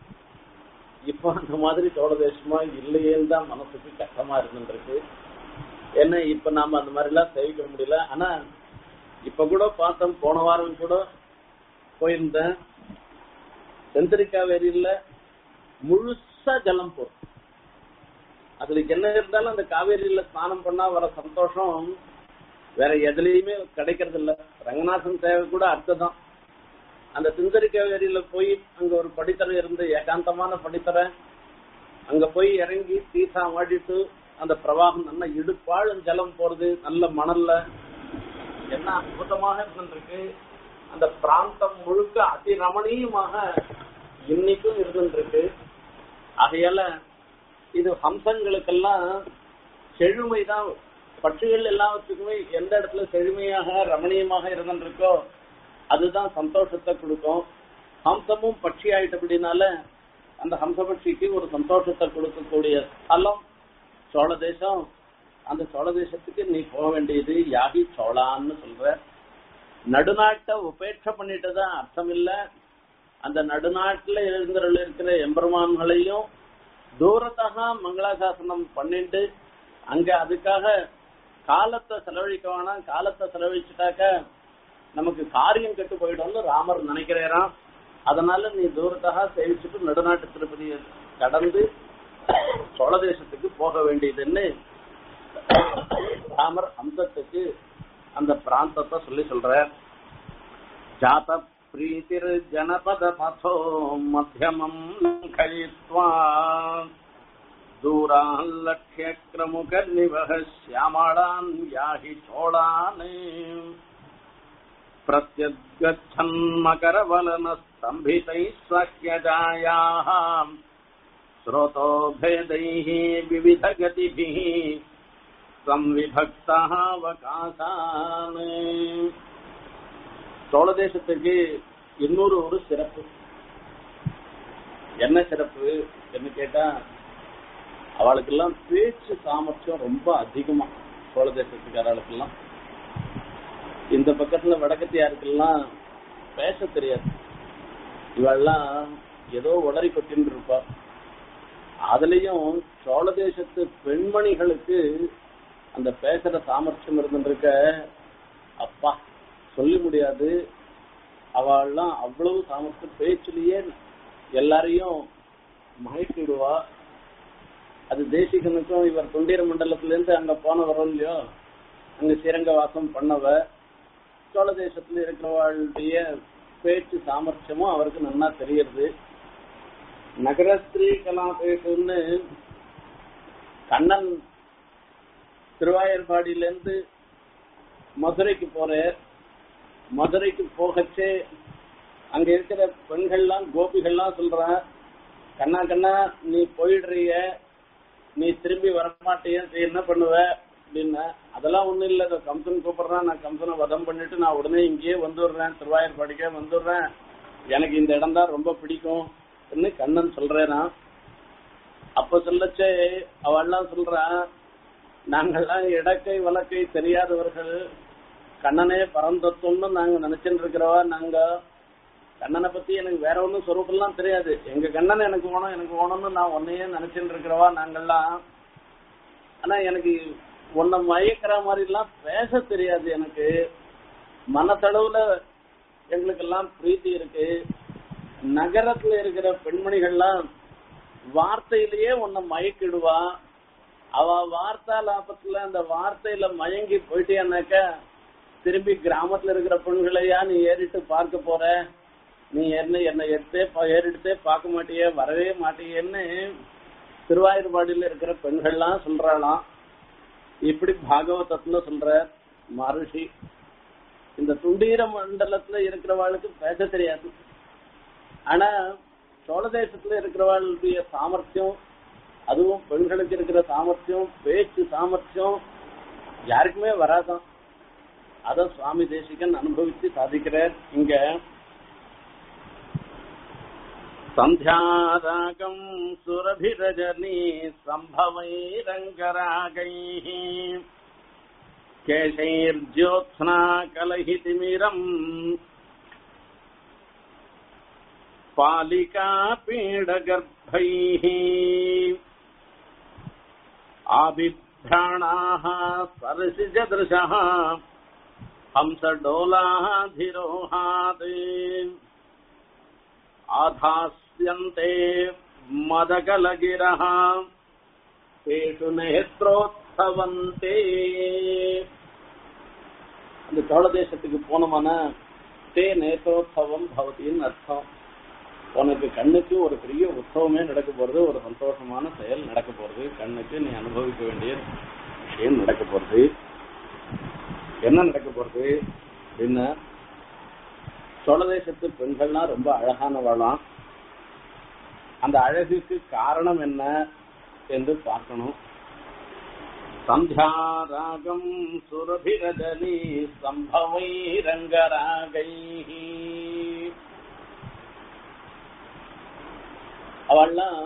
இப்ப அந்த மாதிரி சோழ தேசமா இல்லையேன்னு தான் மனசுக்கு கஷ்டமா இருந்துருக்கு ஏன்னா இப்ப நாம அந்த மாதிரி எல்லாம் சேவிக்க முடியல ஆனா இப்ப கூட பார்த்தோம் போன வாரம் கூட போயிருந்தேன் செந்திரிக்காவேரியில முழுசா ஜலம் போகும் அதுக்கு என்ன இருந்தாலும் அந்த காவேரியில ஸ்நானம் பண்ணா வர சந்தோஷம் வேற எதுலயுமே கிடைக்கிறது இல்ல ரங்கநாதன் சேவை கூட அர்த்தம் அந்த சிந்தரி காவேரியில போய் அங்க ஒரு படித்தரை இருந்து ஏகாந்தமான படித்தரை அங்க போய் இறங்கி தீசா மாடிட்டு அந்த பிரவாகம் நல்ல இடுப்பாழும் ஜலம் போறது நல்ல மணல்ல என்ன அற்புதமாக இருந்துருக்கு அந்த பிராந்தம் முழுக்க அதி ரமணீயமாக இன்னைக்கும் இருந்துருக்கு ஆகையால இது ஹம்சங்களுக்கெல்லாம் செழுமைதான் பட்சிகள் எல்லாத்துக்குமே எந்த இடத்துல செழுமையாக ரமணீயமாக இருந்துருக்கோ அதுதான் சந்தோஷத்தை கொடுக்கும் ஹம்சமும் பட்சி ஆயிட்டபடினால அந்த ஹம்சபட்சிக்கு ஒரு சந்தோஷத்தை கொடுக்கக்கூடிய ஸ்தலம் சோழ தேசம் அந்த சோழ தேசத்துக்கு நீ போக வேண்டியது யாகி சோழான்னு சொல்ற நடுநாட்டை உபேட்சை பண்ணிட்டு தான் அர்த்தம் இல்ல அந்த நடுநாட்டுல இருக்கிற இருக்கிற எம்பெருமான்களையும் தூரத்தாக மங்களாசாசனம் பண்ணிட்டு அங்க அதுக்காக காலத்தை செலவழிக்க வேணாம் காலத்தை செலவழிச்சுட்டாக்க நமக்கு காரியம் கெட்டு போயிடும்னு ராமர் நினைக்கிறாராம் அதனால நீ தூரத்தாக சேவிச்சுட்டு நடுநாட்டு திருப்பதியை கடந்து சோழ தேசத்துக்கு போக வேண்டியதுன்னு ராமர் அம்சத்துக்கு அந்த பிராந்தத்தை சொல்லி சொல்ற ஜாத பிரீத்திர் ஜனபத பதோ மத்தியமம் லங்கயித்வா दूरान् लक्ष्यक्रमुकर्निवः श्यामाळान् याहि चोळान् प्रत्यद्गच्छन्मकरवलनस्तम्भितैः स्वह्यजायाः स्रोतो भेदैः विविधगतिभिः சம்விபக்தாவகாசான் சோழ தேசத்துக்கு இன்னொரு ஒரு சிறப்பு என்ன சிறப்பு என்ன கேட்டா அவளுக்கெல்லாம் பேச்சு சாமர்த்தியம் ரொம்ப அதிகமா சோழ தேசத்துக்காரர்களுக்கெல்லாம் இந்த பக்கத்துல வடக்கத்தியாருக்கெல்லாம் பேச தெரியாது இவெல்லாம் ஏதோ உளறி கொட்டின்னு இருப்பா அதுலயும் சோழ தேசத்து பெண்மணிகளுக்கு அந்த பேசுற சாமர்த்தியம் இருந்துருக்க அப்பா சொல்ல முடியாது அவள்லாம் அவ்வளவு சாமர்த்தியம் பேச்சிலேயே எல்லாரையும் மயக்கிடுவா அது தேசிகனுக்கும் இவர் தொண்டீர மண்டலத்துல இருந்து அங்க போனவரும் இல்லையோ அங்க சிரங்க வாசம் பண்ணவ சோழ தேசத்துல இருக்கிறவாளுடைய பேச்சு சாமர்த்தியமும் அவருக்கு நல்லா தெரியுது நகரஸ்திரீ கலாபேஷன்னு கண்ணன் திருவாயர்பாடியில இருந்து மதுரைக்கு போற மதுரைக்கு போகச்சே அங்க இருக்கிற பெண்கள்லாம் கோபிகள்லாம் சொல்ற கண்ணா கண்ணா நீ போயிடுறிய நீ திரும்பி வரமாட்டிய என்ன பண்ணுவ அப்படின்னா அதெல்லாம் ஒண்ணும் இல்ல இதோ கம்சன் கூப்பிடுறான் நான் கம்சனை வதம் பண்ணிட்டு நான் உடனே இங்கேயே வந்துடுறேன் திருவாயூர்பாடிக்கே வந்துடுறேன் எனக்கு இந்த இடம் தான் ரொம்ப பிடிக்கும் கண்ணன் சொல்றேனா அப்ப சொல்லச்சே அவள்லாம் சொல்றான் நாங்கெல்லாம் இடக்கை வழக்கை தெரியாதவர்கள் கண்ணனே பரந்தத்துவம்னு நாங்க நினைச்சுட்டு இருக்கிறவா நாங்க கண்ணனை பத்தி எனக்கு வேற ஒன்றும் சொரூப்பெல்லாம் தெரியாது எங்க கண்ணன் எனக்கு வேணும் எனக்கு வேணும்னு நான் உன்னையே நினைச்சுட்டு இருக்கிறவா நாங்கெல்லாம் ஆனா எனக்கு உன்னை மயக்கிற மாதிரி எல்லாம் பேச தெரியாது எனக்கு மனத்தளவுல எங்களுக்கெல்லாம் பிரீத்தி இருக்கு நகரத்துல இருக்கிற பெண்மணிகள்லாம் வார்த்தையிலேயே உன்னை மயக்கிடுவா அவ வார்த்தா லாபத்துல அந்த வார்த்தையில மயங்கி போயிட்டேனாக்க திரும்பி கிராமத்துல இருக்கிற பெண்களையா நீ ஏறிட்டு பார்க்க போற நீ என்ன என்ன எடுத்தே ஏறிட்டே பார்க்க மாட்டியே வரவே மாட்டியேன்னு திருவாயூர்பாடியில இருக்கிற பெண்கள்லாம் சொல்றாளாம் இப்படி பாகவதத்துல சொல்ற மகர்ஷி இந்த துண்டீர மண்டலத்துல இருக்கிறவாளுக்கு பேச தெரியாது ஆனா சோழ தேசத்துல இருக்கிறவாளுடைய சாமர்த்தியம் அதுவும் பெண்களுக்கு இருக்கிற சாமர்த்தியம் பேச்சு சாமர்த்தியம் யாருக்குமே வராதான் அத சுவாமி தேசிகன் அனுபவிச்சு சாதிக்கிறார் இங்க சந்தியாராகம் சுரபிரஜனி சம்பவைரங்கராகைः கேசைர்ஜோத்ஸ்னா கலஹிதிமிரம் பாலிகா பீடகர்भैः आबिभ्राणाः सरसिजदृशः हंसडोलाधिरोहात् आधास्यन्ते मदकलगिरः तेषु நேத்ரோத்சவந்தே அந்த சோழ தேசத்துக்கு போனோம்னா தே நேத்ரோத்சவம் பவதின்னு அர்த்தம் உனக்கு கண்ணுக்கு ஒரு பெரிய உற்சவமே நடக்க போறது ஒரு சந்தோஷமான செயல் நடக்க போறது கண்ணுக்கு நீ அனுபவிக்க வேண்டிய விஷயம் நடக்க போறது என்ன நடக்க போறது அப்படின்னா சோழ தேசத்து பெண்கள்லாம் ரொம்ப அழகானவளாம் அந்த அழகுக்கு காரணம் என்ன என்று பார்க்கணும் சந்தியாராகம் சுரபிரதனி சம்பவை ரங்கராகை அவள்லாம்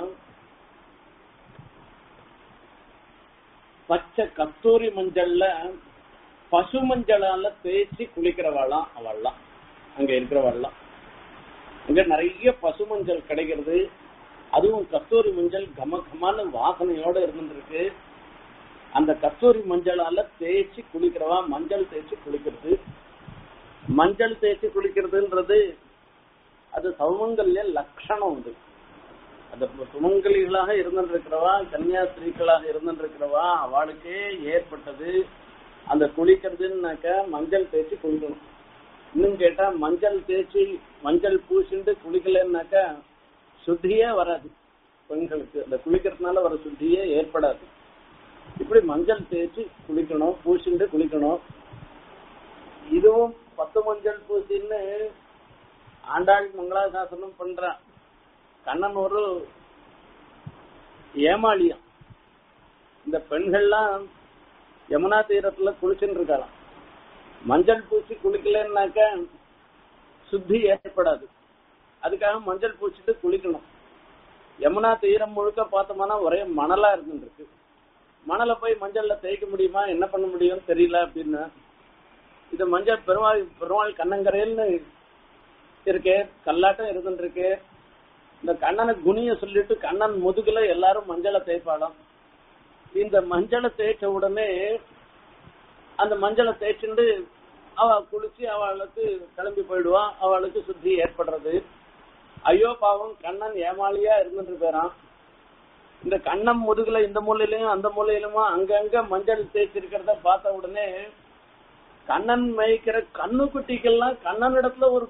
பச்சை கஸ்தூரி மஞ்சள்ல பசு மஞ்சளால தேய்ச்சி குளிக்கிறவாளாம் அவள்லாம் அங்க இருக்கிறவாள்லாம் அங்க நிறைய பசு மஞ்சள் கிடைக்கிறது அதுவும் கஸ்தூரி மஞ்சள் கம கமான வாசனையோட இருந்துருக்கு அந்த கஸ்தூரி மஞ்சளால தேய்ச்சி குளிக்கிறவா மஞ்சள் தேய்ச்சி குளிக்கிறது மஞ்சள் தேய்ச்சி குளிக்கிறதுன்றது அது சௌமங்கல்ய லட்சணம் அது அந்த சுமங்கலிகளாக இருந்திருக்கிறவா கன்னியாஸ்திரீக்களாக இருந்திருக்கிறவா அவளுக்கே ஏற்பட்டது அந்த குளிக்கிறதுனாக்க மஞ்சள் தேய்ச்சி குளிக்கணும் இன்னும் கேட்டா மஞ்சள் தேய்ச்சி மஞ்சள் பூசிண்டு குளிக்கலன்னாக்கா சுத்தியே வராது பெண்களுக்கு அந்த குளிக்கிறதுனால வர சுத்தியே ஏற்படாது இப்படி மஞ்சள் தேய்ச்சி குளிக்கணும் பூசிண்டு குளிக்கணும் இதுவும் பத்து மஞ்சள் பூசின்னு ஆண்டாள் மங்களாசாசனம் பண்றான் கண்ணன் ஒரு ஏமாளியம் இந்த பெண்கள்லாம் யமுனா தீரத்துல குளிச்சுட்டு இருக்கலாம் மஞ்சள் பூசி குளிக்கலன்னாக்க சுத்தி ஏற்படாது அதுக்காக மஞ்சள் பூசிட்டு குளிக்கணும் யமுனா தீரம் முழுக்க பார்த்தோம்னா ஒரே மணலா இருந்துருக்கு மணலை போய் மஞ்சள்ல தேய்க்க முடியுமா என்ன பண்ண முடியும்னு தெரியல அப்படின்னு இது மஞ்சள் பெருமாள் பெருமாள் கண்ணங்கரையல்னு இருக்கே கல்லாட்டம் இருந்துருக்கு இந்த கண்ணனை குனிய சொல்லிட்டு கண்ணன் முதுகுல எல்லாரும் மஞ்சளை தேய்ப்பாளாம் இந்த மஞ்சளை தேய்ச்ச உடனே அந்த மஞ்சளை தேய்ச்சிண்டு அவ குளிச்சு அவளுக்கு கிளம்பி போயிடுவான் அவளுக்கு சுத்தி ஏற்படுறது ஐயோ பாவம் கண்ணன் ஏமாளியா இருந்துட்டு போறான் இந்த கண்ணம் முதுகுல இந்த மூலையிலயும் அந்த மூலையிலுமா அங்கங்க மஞ்சள் தேய்ச்சிருக்கிறத பார்த்த உடனே கண்ணன் மேய்க்கிற கண்ணுக்குட்டிக்கெல்லாம் கண்ணன் இடத்துல ஒரு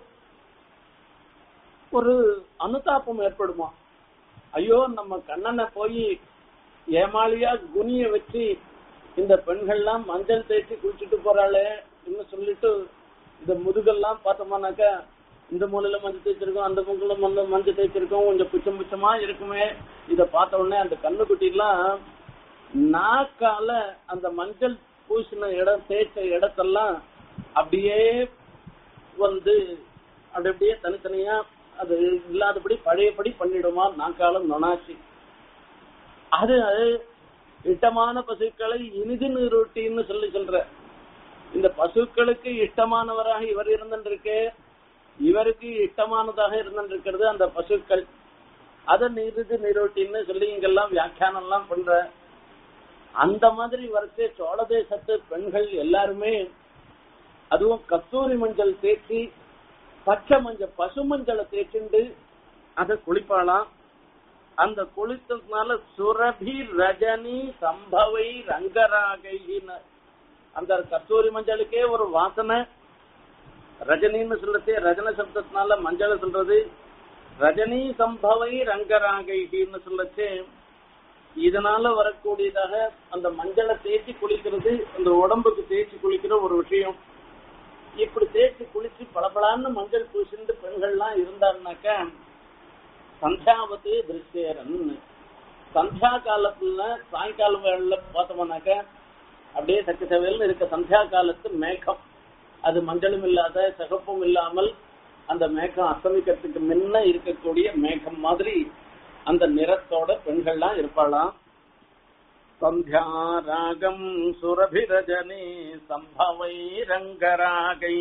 ஒரு அனுதாபம் ஏற்படுமா ஐயோ நம்ம கண்ணனை போய் ஏமாளியா குனிய வச்சு இந்த பெண்கள்லாம் மஞ்சள் தேய்ச்சி குளிச்சுட்டு போறாளே இன்னும் சொல்லிட்டு இந்த முதுகெல்லாம் பார்த்தோம்னாக்கா இந்த மூலையில மஞ்சள் தேய்ச்சிருக்கோம் அந்த மூலையில மஞ்சள் மஞ்சள் தேய்ச்சிருக்கோம் கொஞ்சம் புச்சம் புச்சமா இருக்குமே இத பார்த்த உடனே அந்த கண்ணுக்குட்டி எல்லாம் நாக்கால அந்த மஞ்சள் பூசின இடம் தேய்ச்ச இடத்தெல்லாம் அப்படியே வந்து அப்படி அப்படியே தனித்தனியா அது இல்லாதபடி பழையபடி பண்ணிடுமா நாக்காலம் நொனாச்சி அது இஷ்டமான பசுக்களை இனிது நீரூட்டின்னு சொல்லி சொல்ற இந்த பசுக்களுக்கு இஷ்டமானவராக இவர் இருந்திருக்கு இவருக்கு இஷ்டமானதாக இருந்திருக்கிறது அந்த பசுக்கள் அத நீருது நீரோட்டின்னு சொல்லி இங்கெல்லாம் வியாக்கியானம் எல்லாம் பண்ற அந்த மாதிரி வரைச்சு சோழ தேசத்து பெண்கள் எல்லாருமே அதுவும் கஸ்தூரி மஞ்சள் தேய்ச்சி பச்சை மஞ்சள் பசு மஞ்சளை தேய்ச்சிண்டு அதை குளிப்பாளாம் அந்த குளித்ததுனால சுரபி ரஜினி சம்பவை ரங்கராகைன்னு அந்த கஸ்தூரி மஞ்சளுக்கே ஒரு வாசனை ரஜினின்னு சொல்றது ரஜன சப்தத்தினால மஞ்சளை சொல்றது ரஜினி சம்பவை ரங்கராகைன்னு சொல்லச்சு இதனால வரக்கூடியதாக அந்த மஞ்சளை தேய்ச்சி குளிக்கிறது அந்த உடம்புக்கு தேய்ச்சி குளிக்கிற ஒரு விஷயம் இப்படி தேய்ச்சி குளிச்சு பளபளான்னு மஞ்சள் பூசிண்டு பெண்கள்லாம் இருந்தாருனாக்க சந்தியாவத்து திருஷ்யரன் சந்தியா காலத்துல சாயங்கால வேளையில பார்த்தோம்னாக்க அப்படியே சக்க சவையல்னு இருக்க சந்தியா காலத்து மேகம் அது மஞ்சளும் இல்லாத சிகப்பும் இல்லாமல் அந்த மேகம் அஸ்தமிக்கிறதுக்கு முன்ன இருக்கக்கூடிய மேகம் மாதிரி அந்த நிறத்தோட பெண்கள்லாம் இருப்பாளாம் சந்தியா ராகம் சுரபிரஜனி சம்பவை ரங்கராகை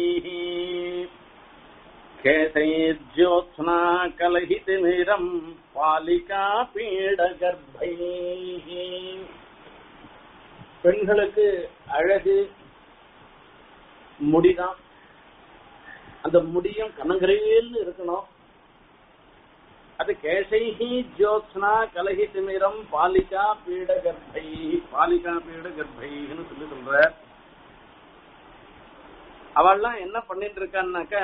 கேசைஜோத்னா கலஹிதி நிறம் பாலிகா பீட கர்ப்பை பெண்களுக்கு அழகு முடிதான் அந்த முடியும் கனங்கரையில் இருக்கணும் அது கேசைஹி ஜோத்ஸ்னா கலஹி திமிரம் பாலிகா பீட கர்ப்பை பாலிகா பீட கர்ப்பைன்னு சொல்லி சொல்ற அவள்லாம் என்ன பண்ணிட்டு இருக்கான்னாக்க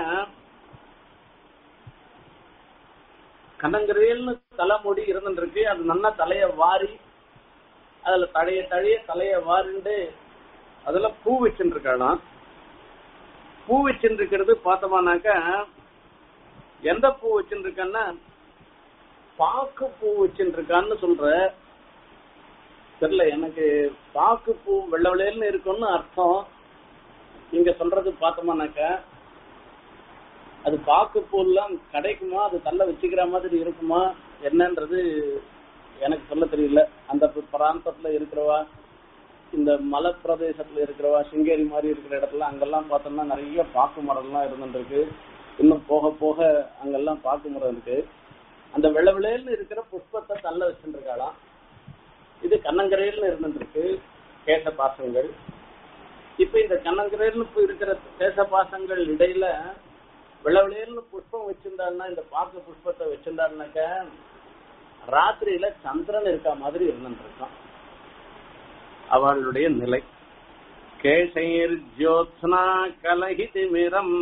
கனங்கரையில்னு தலைமுடி இருந்துட்டு இருக்கு அது நல்லா தலைய வாரி அதுல தடைய தழைய தலைய வாரிண்டு அதுல பூ வச்சுட்டு இருக்காளாம் பூ வச்சுட்டு இருக்கிறது பார்த்தோம்னாக்கா எந்த பூ வச்சுட்டு இருக்கான்னா பாக்கு பூ வச்சுட்டு இருக்கான்னு சொல்ற தெரியல எனக்கு பாக்கு பூ வெள்ள வெள்ளையல்னு இருக்கும்னு அர்த்தம் இங்க சொல்றது பார்த்தோம்னாக்கா அது பாக்கு பூ எல்லாம் கிடைக்குமா அது தள்ள வச்சுக்கிற மாதிரி இருக்குமா என்னன்றது எனக்கு சொல்ல தெரியல அந்த பிராந்தத்துல இருக்கிறவா இந்த மலை பிரதேசத்துல இருக்கிறவா சிங்கேரி மாதிரி இருக்கிற இடத்துல அங்கெல்லாம் பார்த்தோம்னா நிறைய பாக்கு மரம்லாம் இருந்துருக்கு இன்னும் போக போக அங்கெல்லாம் பாக்கு மரம் இருக்கு அந்த வெள்ள விளையல்னு இருக்கிற புஷ்பத்தை தள்ள வச்சுருக்காளாம் இது கண்ணங்கரையில்னு இருந்துருக்கு கேச பாசங்கள் இப்ப இந்த கண்ணங்கரையில்னு இப்ப இருக்கிற கேச பாசங்கள் இடையில வெள்ள விளையல்னு புஷ்பம் வச்சிருந்தாள்னா இந்த பாக்கு புஷ்பத்தை வச்சிருந்தாள்னாக்க ராத்திரியில சந்திரன் இருக்க மாதிரி இருந்துருக்கான் அவளுடைய நிலை கேசைர் ஜோத்ஸ்னா கலஹிதி மிரம்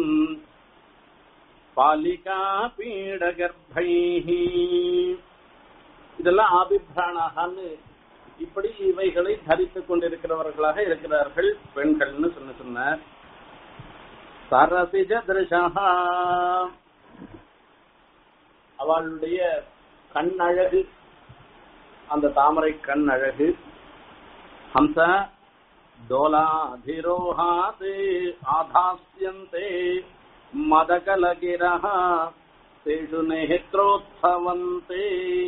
பாலிகா பீட கர்ப்பை இதெல்லாம் ஆபிப்ராணாகான்னு இப்படி இவைகளை தரித்துக் கொண்டிருக்கிறவர்களாக இருக்கிறார்கள் பெண்கள்னு சொன்ன சொன்னார் சரசிஜ திருஷா அவளுடைய கண் அழகு அந்த தாமரை கண் அழகு ஹம்சா डोलाधिरोहात् आधास्यन्ते मदकलगिरः तेषु नेत्रोत्सवन्ते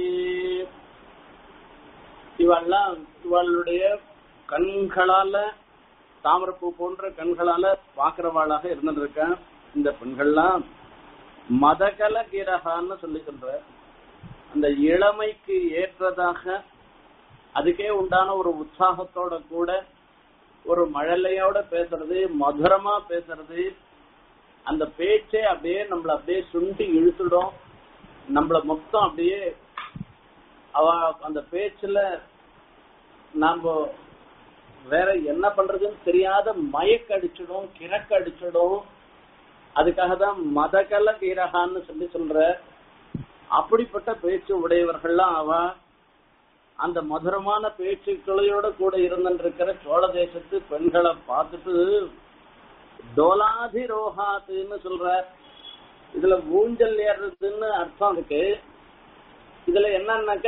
இவெல்லாம் இவளுடைய கண்களால தாமரப்பூ போன்ற கண்களால பாக்குறவாளாக இருந்துருக்க இந்த பெண்கள்லாம் மதகல கிரகான்னு சொல்லி சொல்ற அந்த இளமைக்கு ஏற்றதாக அதுக்கே உண்டான ஒரு உற்சாகத்தோட கூட ஒரு மழலையோட பேசுறது மதுரமா பேசுறது அந்த பேச்சே அப்படியே நம்மள அப்படியே சுண்டி இழுத்துடும் நம்மள மொத்தம் அப்படியே அவ அந்த பேச்சுல நாம வேற என்ன பண்றதுன்னு தெரியாத மயக்க அடிச்சிடும் கிறக்க அடிச்சிடும் அதுக்காக தான் மதகல கீரகான்னு சொல்லி சொல்ற அப்படிப்பட்ட பேச்சு உடையவர்கள்லாம் அவ அந்த மதுரமான பேச்சுக்களையோட கூட இருந்திருக்கிற சோழ தேசத்து பெண்களை பார்த்துட்டு டோலாதிரோகாத்துன்னு சொல்ற இதுல ஊஞ்சல் ஏறுறதுன்னு அர்த்தம் இருக்கு இதுல என்னன்னாக்க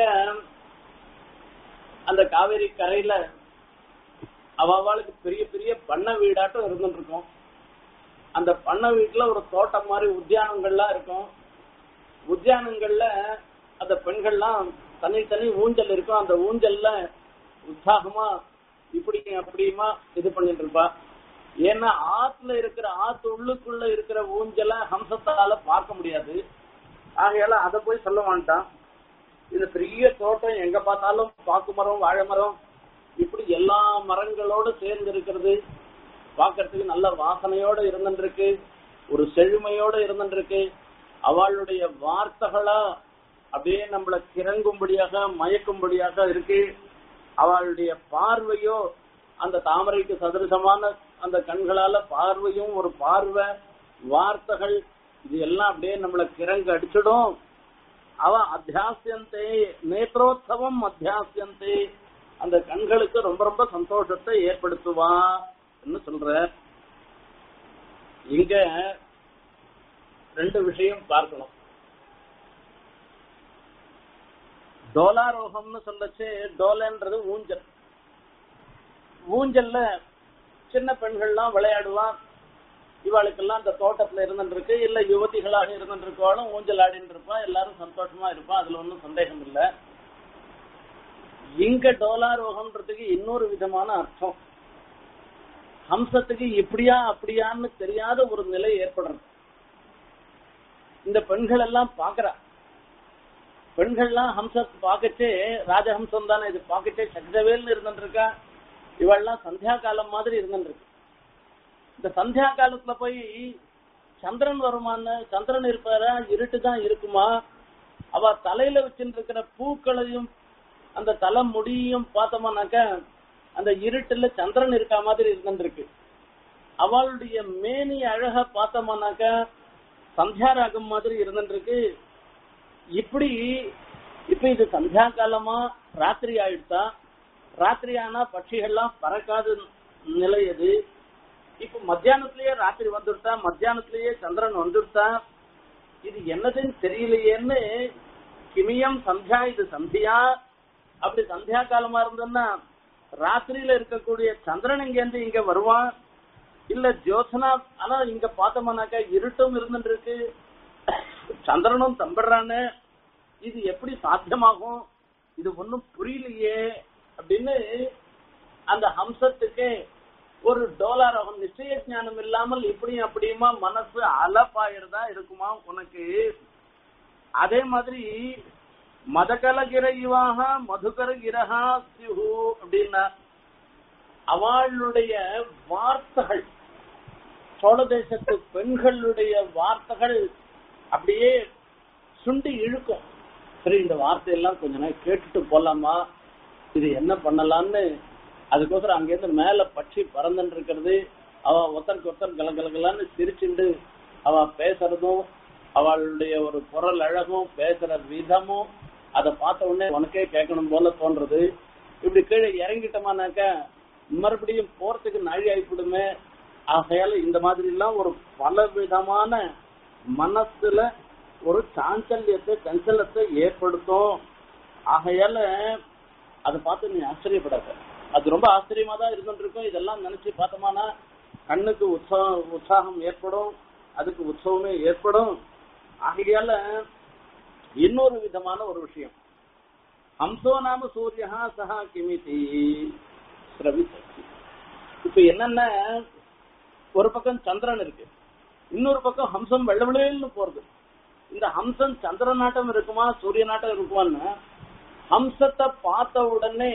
அந்த காவேரி கரையில அவளுக்கு பெரிய பெரிய பண்ண வீடாட்டம் இருந்துட்டு இருக்கும் அந்த பண்ண வீட்டுல ஒரு தோட்டம் மாதிரி உத்தியானங்கள்லாம் இருக்கும் உத்தியானங்கள்ல அந்த பெண்கள்லாம் தனித்தனி ஊஞ்சல் இருக்கும் அந்த ஊஞ்சல்ல உற்சாகமா இப்படி அப்படியுமா இது பண்ணிட்டு இருப்பா ஏன்னா ஆத்துல இருக்கிற ஆத்து உள்ளுக்குள்ள இருக்கிற ஊஞ்சல ஹம்சத்தால பார்க்க முடியாது ஆகையால அதை போய் சொல்ல வேண்டாம் இது பெரிய தோட்டம் எங்க பார்த்தாலும் பாக்கு மரம் வாழை மரம் இப்படி எல்லா மரங்களோட சேர்ந்து இருக்கிறது பார்க்கறதுக்கு நல்ல வாசனையோட இருந்துருக்கு ஒரு செழுமையோட இருந்துருக்கு அவளுடைய வார்த்தைகளா அப்படியே நம்மள கிறங்கும்படியாக மயக்கும்படியாக இருக்கு அவளுடைய பார்வையோ அந்த தாமரைக்கு சதுரசமான அந்த கண்களால பார்வையும் ஒரு பார்வை வார்த்தைகள் இது எல்லாம் அப்படியே நம்மள கிறங்கு அடிச்சிடும் அவ அத்தியாசியந்தே நேத்ரோத்சவம் அத்தியாசியந்தே அந்த கண்களுக்கு ரொம்ப ரொம்ப சந்தோஷத்தை ஏற்படுத்துவா சொல்ற இங்க ரெண்டு விஷயம் பார்க்கணும் டோலாரோகம்னு சொல்லச்சு டோலன்றது ஊஞ்சல் ஊஞ்சல்ல சின்ன பெண்கள்லாம் விளையாடுவான் இவாளுக்கெல்லாம் அந்த தோட்டத்துல இருந்துருக்கு இல்ல யுவதிகளாக இருந்துருக்காலும் ஊஞ்சல் ஆடின்னு இருப்பா எல்லாரும் சந்தோஷமா இருப்பா அதுல ஒன்றும் சந்தேகம் இல்ல இங்க டோலாரோகம்ன்றதுக்கு இன்னொரு விதமான அர்த்தம் ஹம்சத்துக்கு இப்படியா அப்படியான்னு தெரியாத ஒரு நிலை ஏற்படுறது இந்த பெண்கள் எல்லாம் பாக்குறா பெண்கள்லாம் ஹம்சத்தை பார்க்கச்சே ராஜஹம்சம் தானே இது பார்க்கச்சே சக்தவேல்னு இருந்துருக்கா இவெல்லாம் சந்தியா காலம் மாதிரி இருந்துருக்கு இந்த சந்தியா காலத்துல போய் சந்திரன் வருமான்னு சந்திரன் இருப்பாரா இருட்டு தான் இருக்குமா அவ தலையில வச்சுட்டு இருக்கிற பூக்களையும் அந்த தலை முடியும் பார்த்தோம்னாக்க அந்த இருட்டுல சந்திரன் இருக்கா மாதிரி இருந்துருக்கு அவளுடைய மேனி அழகா பார்த்தோம்னாக்க சந்தியாராகம் மாதிரி இருந்துருக்கு இப்படி இப்ப இது சந்தியா காலமா ராத்திரி ஆயிடுதா ராத்திரி ஆனா பட்சிகள்லாம் பறக்காத நிலை அது இப்ப மத்தியானத்திலேயே ராத்திரி வந்துடுதா மத்தியானத்திலேயே சந்திரன் வந்துடுதா இது என்னதுன்னு தெரியலையேன்னு கிமியம் சந்தியா இது சந்தியா அப்படி சந்தியா காலமா இருந்ததுன்னா ராத்திரியில இருக்கக்கூடிய சந்திரன் இங்க இருந்து இங்க வருவான் இல்ல ஜோசனா ஆனா இங்க பார்த்தோம்னாக்கா இருட்டும் இருந்துட்டு இருக்கு சந்திரனும் தம்பிடுறான்னு இது எப்படி சாத்தியமாகும் இது ஒன்னும் புரியலையே அப்படின்னு அந்த ஹம்சத்துக்கு ஒரு டோலாரகம் நிச்சய ஞானம் இல்லாமல் இப்படியும் அப்படியுமா மனசு அலப்பாயிரதா இருக்குமா உனக்கு அதே மாதிரி மதகலகிர இவாக மதுகர கிரகா சிஹு அப்படின்னா அவளுடைய வார்த்தைகள் சோழ தேசத்து பெண்களுடைய வார்த்தைகள் அப்படியே சுண்டி இழுக்கும் சரி இந்த வார்த்தையெல்லாம் கொஞ்ச நேரம் கேட்டுட்டு போலாமா இது என்ன பண்ணலாம்னு அதுக்கோசரம் அங்கிருந்து மேல பட்சி பறந்துட்டு இருக்கிறது அவ ஒருத்தருக்கு ஒருத்தர் கலகலகலான்னு சிரிச்சுண்டு அவ பேசுறதும் அவளுடைய ஒரு குரல் அழகும் பேசுற விதமும் அதை பார்த்த உடனே உனக்கே கேட்கணும் போல தோன்றது இப்படி கீழே இறங்கிட்டோமானாக்க மறுபடியும் போறதுக்கு நழி ஆயிப்பிடுமே ஆகையால இந்த மாதிரி எல்லாம் ஒரு பல விதமான மனசுல ஒரு சாஞ்சல்யத்தை சஞ்சலத்தை ஏற்படுத்தும் ஆகையால அதை பார்த்து நீ ஆச்சரியப்படாத அது ரொம்ப ஆச்சரியமா தான் இருந்துட்டு இருக்கும் இதெல்லாம் நினைச்சு பார்த்தோம்னா கண்ணுக்கு உற்சாகம் உற்சாகம் ஏற்படும் அதுக்கு உற்சவமே ஏற்படும் ஆகையால இன்னொரு விதமான ஒரு விஷயம் ஹம்சோ நாம சூரியா சஹா கிமிதி ஸ்ரவிசக்தி இப்ப என்னன்னா ஒரு பக்கம் சந்திரன் இருக்கு இன்னொரு பக்கம் ஹம்சம் வெள்ள வெள்ளைன்னு போறது இந்த ஹம்சம் சந்திர நாட்டம் இருக்குமா சூரிய நாட்டம் இருக்குமான்னு ஹம்சத்தை பார்த்த உடனே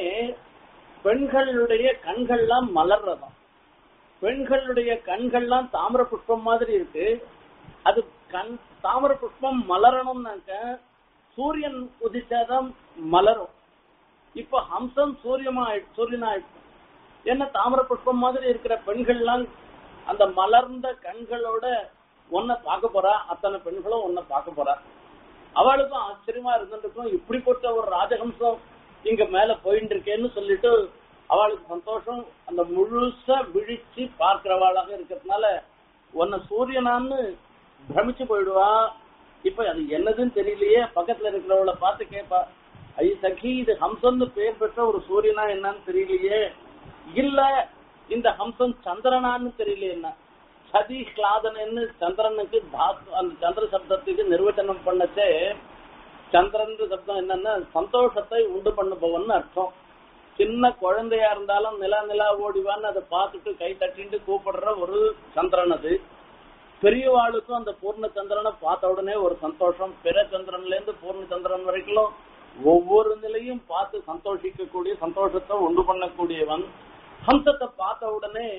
பெண்களுடைய கண்கள்லாம் மலர்றதாம் பெண்களுடைய கண்கள்லாம் தாமிர புஷ்பம் மாதிரி இருக்கு அது கண் தாமிர புஷ்பம் மலரணும்னாக்க சூரியன் உதிச்சாதான் மலரும் இப்ப ஹம்சம் சூரியமா சூரியனா என்ன தாமிர புஷ்பம் மாதிரி இருக்கிற பெண்கள்லாம் அந்த மலர்ந்த கண்களோட ஒன்ன பார்க்க போறா அத்தனை பெண்களும் ஒன்ன பார்க்க போறா அவளுக்கும் ஆச்சரியமா இருந்துருக்கும் இப்படிப்பட்ட ஒரு ராஜஹம்சம் இங்க மேல போயிட்டு இருக்கேன்னு சொல்லிட்டு அவளுக்கு சந்தோஷம் அந்த முழுசா விழிச்சு பார்க்கிறவாளாக இருக்கிறதுனால உன்னை சூரியனான்னு பிரமிச்சு போயிடுவா இப்ப அது என்னதுன்னு தெரியலையே பக்கத்துல இருக்கிறவளை பார்த்து கேட்பா ஐ சഖி இது ஹம்சம்னு பேர் பெற்ற ஒரு சூரியனா என்னன்னு தெரியலையே இல்ல இந்த ஹம்சம் சந்திரனான்னு தெரியல என்ன சதி கிளாதனன்னு சந்திரனுக்கு தாத்து அந்த சந்திர சப்தத்துக்கு நிர்வச்சனம் பண்ணச்சே சந்திரன் சப்தம் என்னன்னா சந்தோஷத்தை உண்டு பண்ணுபவன் அர்த்தம் சின்ன குழந்தையா இருந்தாலும் நிலா நிலா ஓடிவான்னு அதை பார்த்துட்டு கை தட்டிட்டு கூப்பிடுற ஒரு சந்திரன் அது பெரியவாளுக்கும் அந்த பூர்ண சந்திரனை பார்த்த உடனே ஒரு சந்தோஷம் பிற சந்திரன்ல இருந்து பூர்ண சந்திரன் வரைக்கும் ஒவ்வொரு நிலையும் பார்த்து சந்தோஷிக்கக்கூடிய சந்தோஷத்தை உண்டு பண்ணக்கூடியவன் ஹம்சத்தை பார்த்த உடனே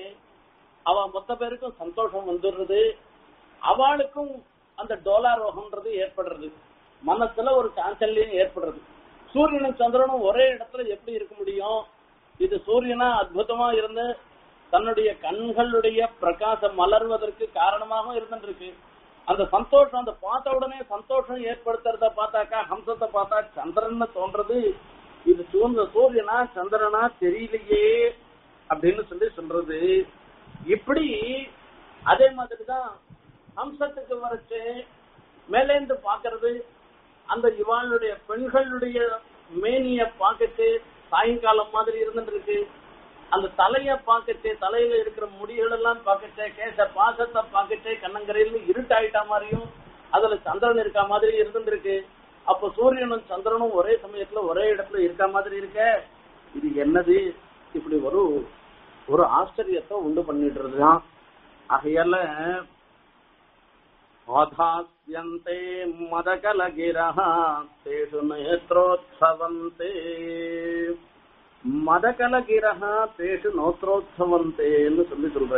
அவ மொத்த பேருக்கும் சந்தோஷம் வந்துடுறது அவளுக்கும் அந்த டோலாரோகம்ன்றது ஏற்படுறது மனசுல ஒரு சாஞ்சல்யம் ஏற்படுறது சூரியனும் சந்திரனும் ஒரே இடத்துல எப்படி இருக்க முடியும் இது சூரியனா அற்புதமா இருந்து தன்னுடைய கண்களுடைய பிரகாசம் மலர்வதற்கு காரணமாக இருந்துருக்கு அந்த சந்தோஷம் அந்த பார்த்த உடனே சந்தோஷம் ஏற்படுத்துறத பார்த்தாக்கா ஹம்சத்தை பார்த்தா சந்திரன் தோன்றது இது சூழ்ந்த சூரியனா சந்திரனா தெரியலையே அப்படின்னு சொல்லி சொல்றது இப்படி அதே மாதிரிதான் ஹம்சத்துக்கு வரைச்சு மேலேந்து பாக்குறது அந்த இவாளுடைய பெண்களுடைய மேனிய பாக்கட்டு சாயங்காலம் மாதிரி இருந்துட்டு இருக்கு அந்த தலைய பாக்கட்டு தலையில இருக்கிற முடிகள் எல்லாம் பாக்கட்டு கேச பாசத்தை பாக்கட்டு கண்ணங்கரையில் இருட்டாயிட்டா மாதிரியும் அதுல சந்திரன் இருக்க மாதிரி இருந்துட்டு இருக்கு அப்ப சூரியனும் சந்திரனும் ஒரே சமயத்துல ஒரே இடத்துல இருக்க மாதிரி இருக்க இது என்னது இப்படி ஒரு ஒரு ஆச்சரியத்தை உண்டு பண்ணிடுறதுதான் ஆகையால ஆதாஸ்யந்தே மதகலகிரஹ தேஷு நேத்ரோத்சவந்தே மதகலகிரஹ தேஷு நோத்ரோத்சவந்தேன்னு சொல்லி சொல்ற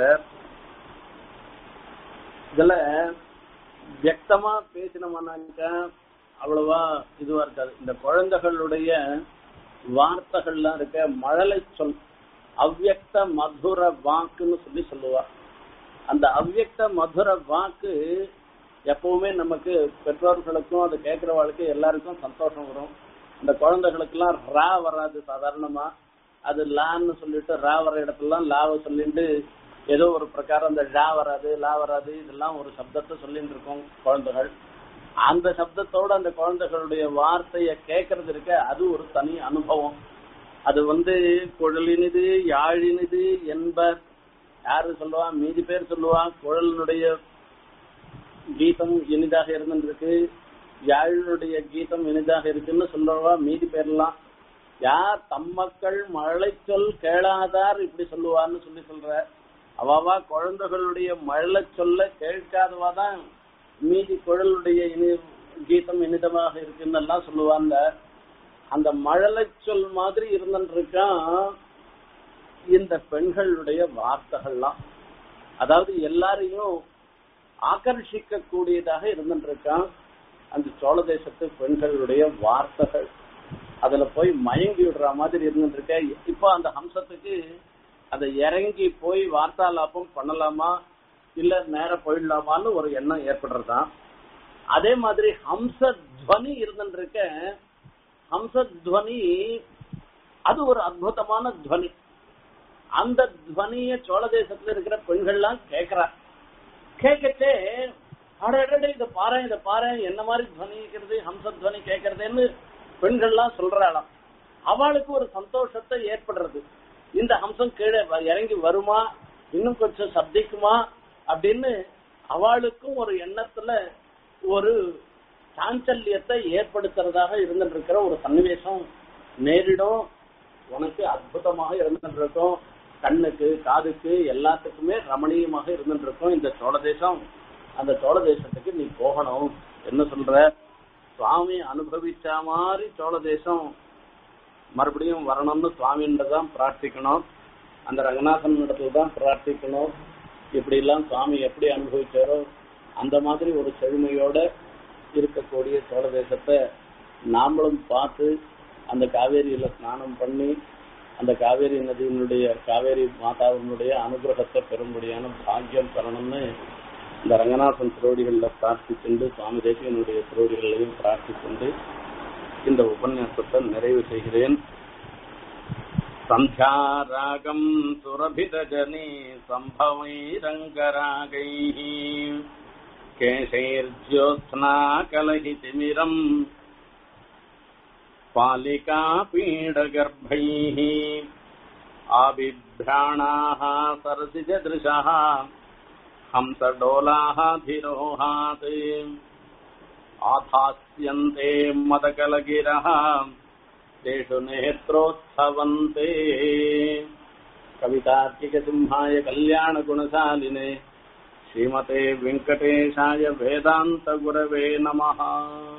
இதுல வியக்தமா பேசினோம்னாக்க அவ்வளவா இதுவா இருக்காது இந்த குழந்தைகளுடைய வார்த்தைகள்லாம் இருக்க மழலை சொல் அவ்யக்த மதுர வாக்குன்னு சொல்லி சொல்லுவா அந்த அவ்யக்த மதுர வாக்கு எப்பவுமே நமக்கு பெற்றோர்களுக்கும் அதை கேட்கிறவாளுக்கு எல்லாருக்கும் சந்தோஷம் வரும் அந்த குழந்தைகளுக்கெல்லாம் ரா வராது சாதாரணமா அது லான்னு சொல்லிட்டு ரா வர இடத்துலாம் லாவை சொல்லிட்டு ஏதோ ஒரு பிரகாரம் அந்த ழா வராது லா வராது இதெல்லாம் ஒரு சப்தத்தை சொல்லிட்டு இருக்கோம் குழந்தைகள் அந்த சப்தத்தோட அந்த குழந்தைகளுடைய வார்த்தையை கேட்கறது இருக்க அது ஒரு தனி அனுபவம் அது வந்து குழலினிது யாழினிது என்பர் யாரு சொல்லுவா மீதி பேர் சொல்லுவா குழலினுடைய கீதம் இனிதாக இருந்துருக்கு யாழினுடைய கீதம் இனிதாக இருக்குன்னு சொல்லுவா மீதி பேர்லாம் யார் தம்மக்கள் மழை சொல் கேளாதார் இப்படி சொல்லுவான்னு சொல்லி சொல்ற அவாவா குழந்தைகளுடைய மழை சொல்ல கேட்காதவா தான் மீதி குழலுடைய இனி கீதம் இனிதமாக இருக்குன்னு எல்லாம் சொல்லுவாங்க அந்த மழலை சொல் மாதிரி இருந்துருக்கான் இந்த பெண்களுடைய வார்த்தைகள்லாம் அதாவது எல்லாரையும் ஆகர்ஷிக்க கூடியதாக இருந்துருக்கான் அந்த சோழ தேசத்து பெண்களுடைய வார்த்தைகள் அதுல போய் மயங்கி விடுற மாதிரி இருந்துருக்க இப்போ அந்த ஹம்சத்துக்கு அதை இறங்கி போய் வார்த்தாலாபம் பண்ணலாமா இல்ல நேர போயிடலாமான்னு ஒரு எண்ணம் ஏற்படுறதுதான் அதே மாதிரி ஹம்ச துவனி இருந்துருக்க ஹம்சத்வனி அது ஒரு அற்புதமான துவனி அந்த துவனிய சோழ தேசத்துல இருக்கிற பெண்கள்லாம் கேக்குறா கேட்கச்சே அடடே இத பாரு இத பாரு என்ன மாதிரி துவனிக்கிறது ஹம்சத்வனி கேட்கறதுன்னு பெண்கள்லாம் சொல்றாளாம் அவளுக்கு ஒரு சந்தோஷத்தை ஏற்படுறது இந்த ஹம்சம் கீழே வ- இறங்கி வருமா இன்னும் கொஞ்சம் சப்திக்குமா அப்படின்னு அவளுக்கும் ஒரு எண்ணத்துல ஒரு சாஞ்சல்யத்தை ஏற்படுத்துறதாக இருந்துட்டு இருக்கிற ஒரு சன்னிவேசம் நேரிடும் உனக்கு அற்புதமாக இருந்துட்டு இருக்கும் கண்ணுக்கு காதுக்கு எல்லாத்துக்குமே ரமணீயமாக இருந்துட்டு இருக்கும் இந்த சோழ தேசம் அந்த சோழ தேசத்துக்கு நீ போகணும் என்ன சொல்ற சுவாமி அனுபவிச்ச மாதிரி சோழ தேசம் மறுபடியும் வரணும்னு சுவாமின்ற தான் பிரார்த்திக்கணும் அந்த ரங்கநாதன் இடத்துல தான் பிரார்த்திக்கணும் இப்படி எல்லாம் சுவாமி எப்படி அனுபவிச்சாரோ அந்த மாதிரி ஒரு செழுமையோட இருக்கக்கூடிய சோழ தேசத்தை நாமளும் பார்த்து அந்த காவேரியில ஸ்நானம் பண்ணி அந்த காவேரி நதியினுடைய காவேரி மாதாவினுடைய அனுகிரகத்தை பெறும்படியான பாக்கியம் பெறணும்னு இந்த ரங்கநாதன் திருவடிகள்ல பிரார்த்திச்சுண்டு சுவாமி தேசியனுடைய திருவடிகளையும் பிரார்த்திச்சுண்டு இந்த உபன்யாசத்தை நிறைவு செய்கிறேன் சந்தியாராகம் சுரபிதஜனி சம்பவைரங்கராகைः கேசைர்ஜோத்ஸ்னா கலஹிதிமிரம் पालिकापीडगर्भैः आबिभ्राणाः सरसिजदृशः हंसडोलाः धिरोहात् आधास्यन्ते मदकलगिरः तेषु नेत्रोत्सवन्ते कवितार्किकसिंहाय कल्याणगुणशालिने श्रीमते वेङ्कटेशाय वेदान्तगुरवे नमः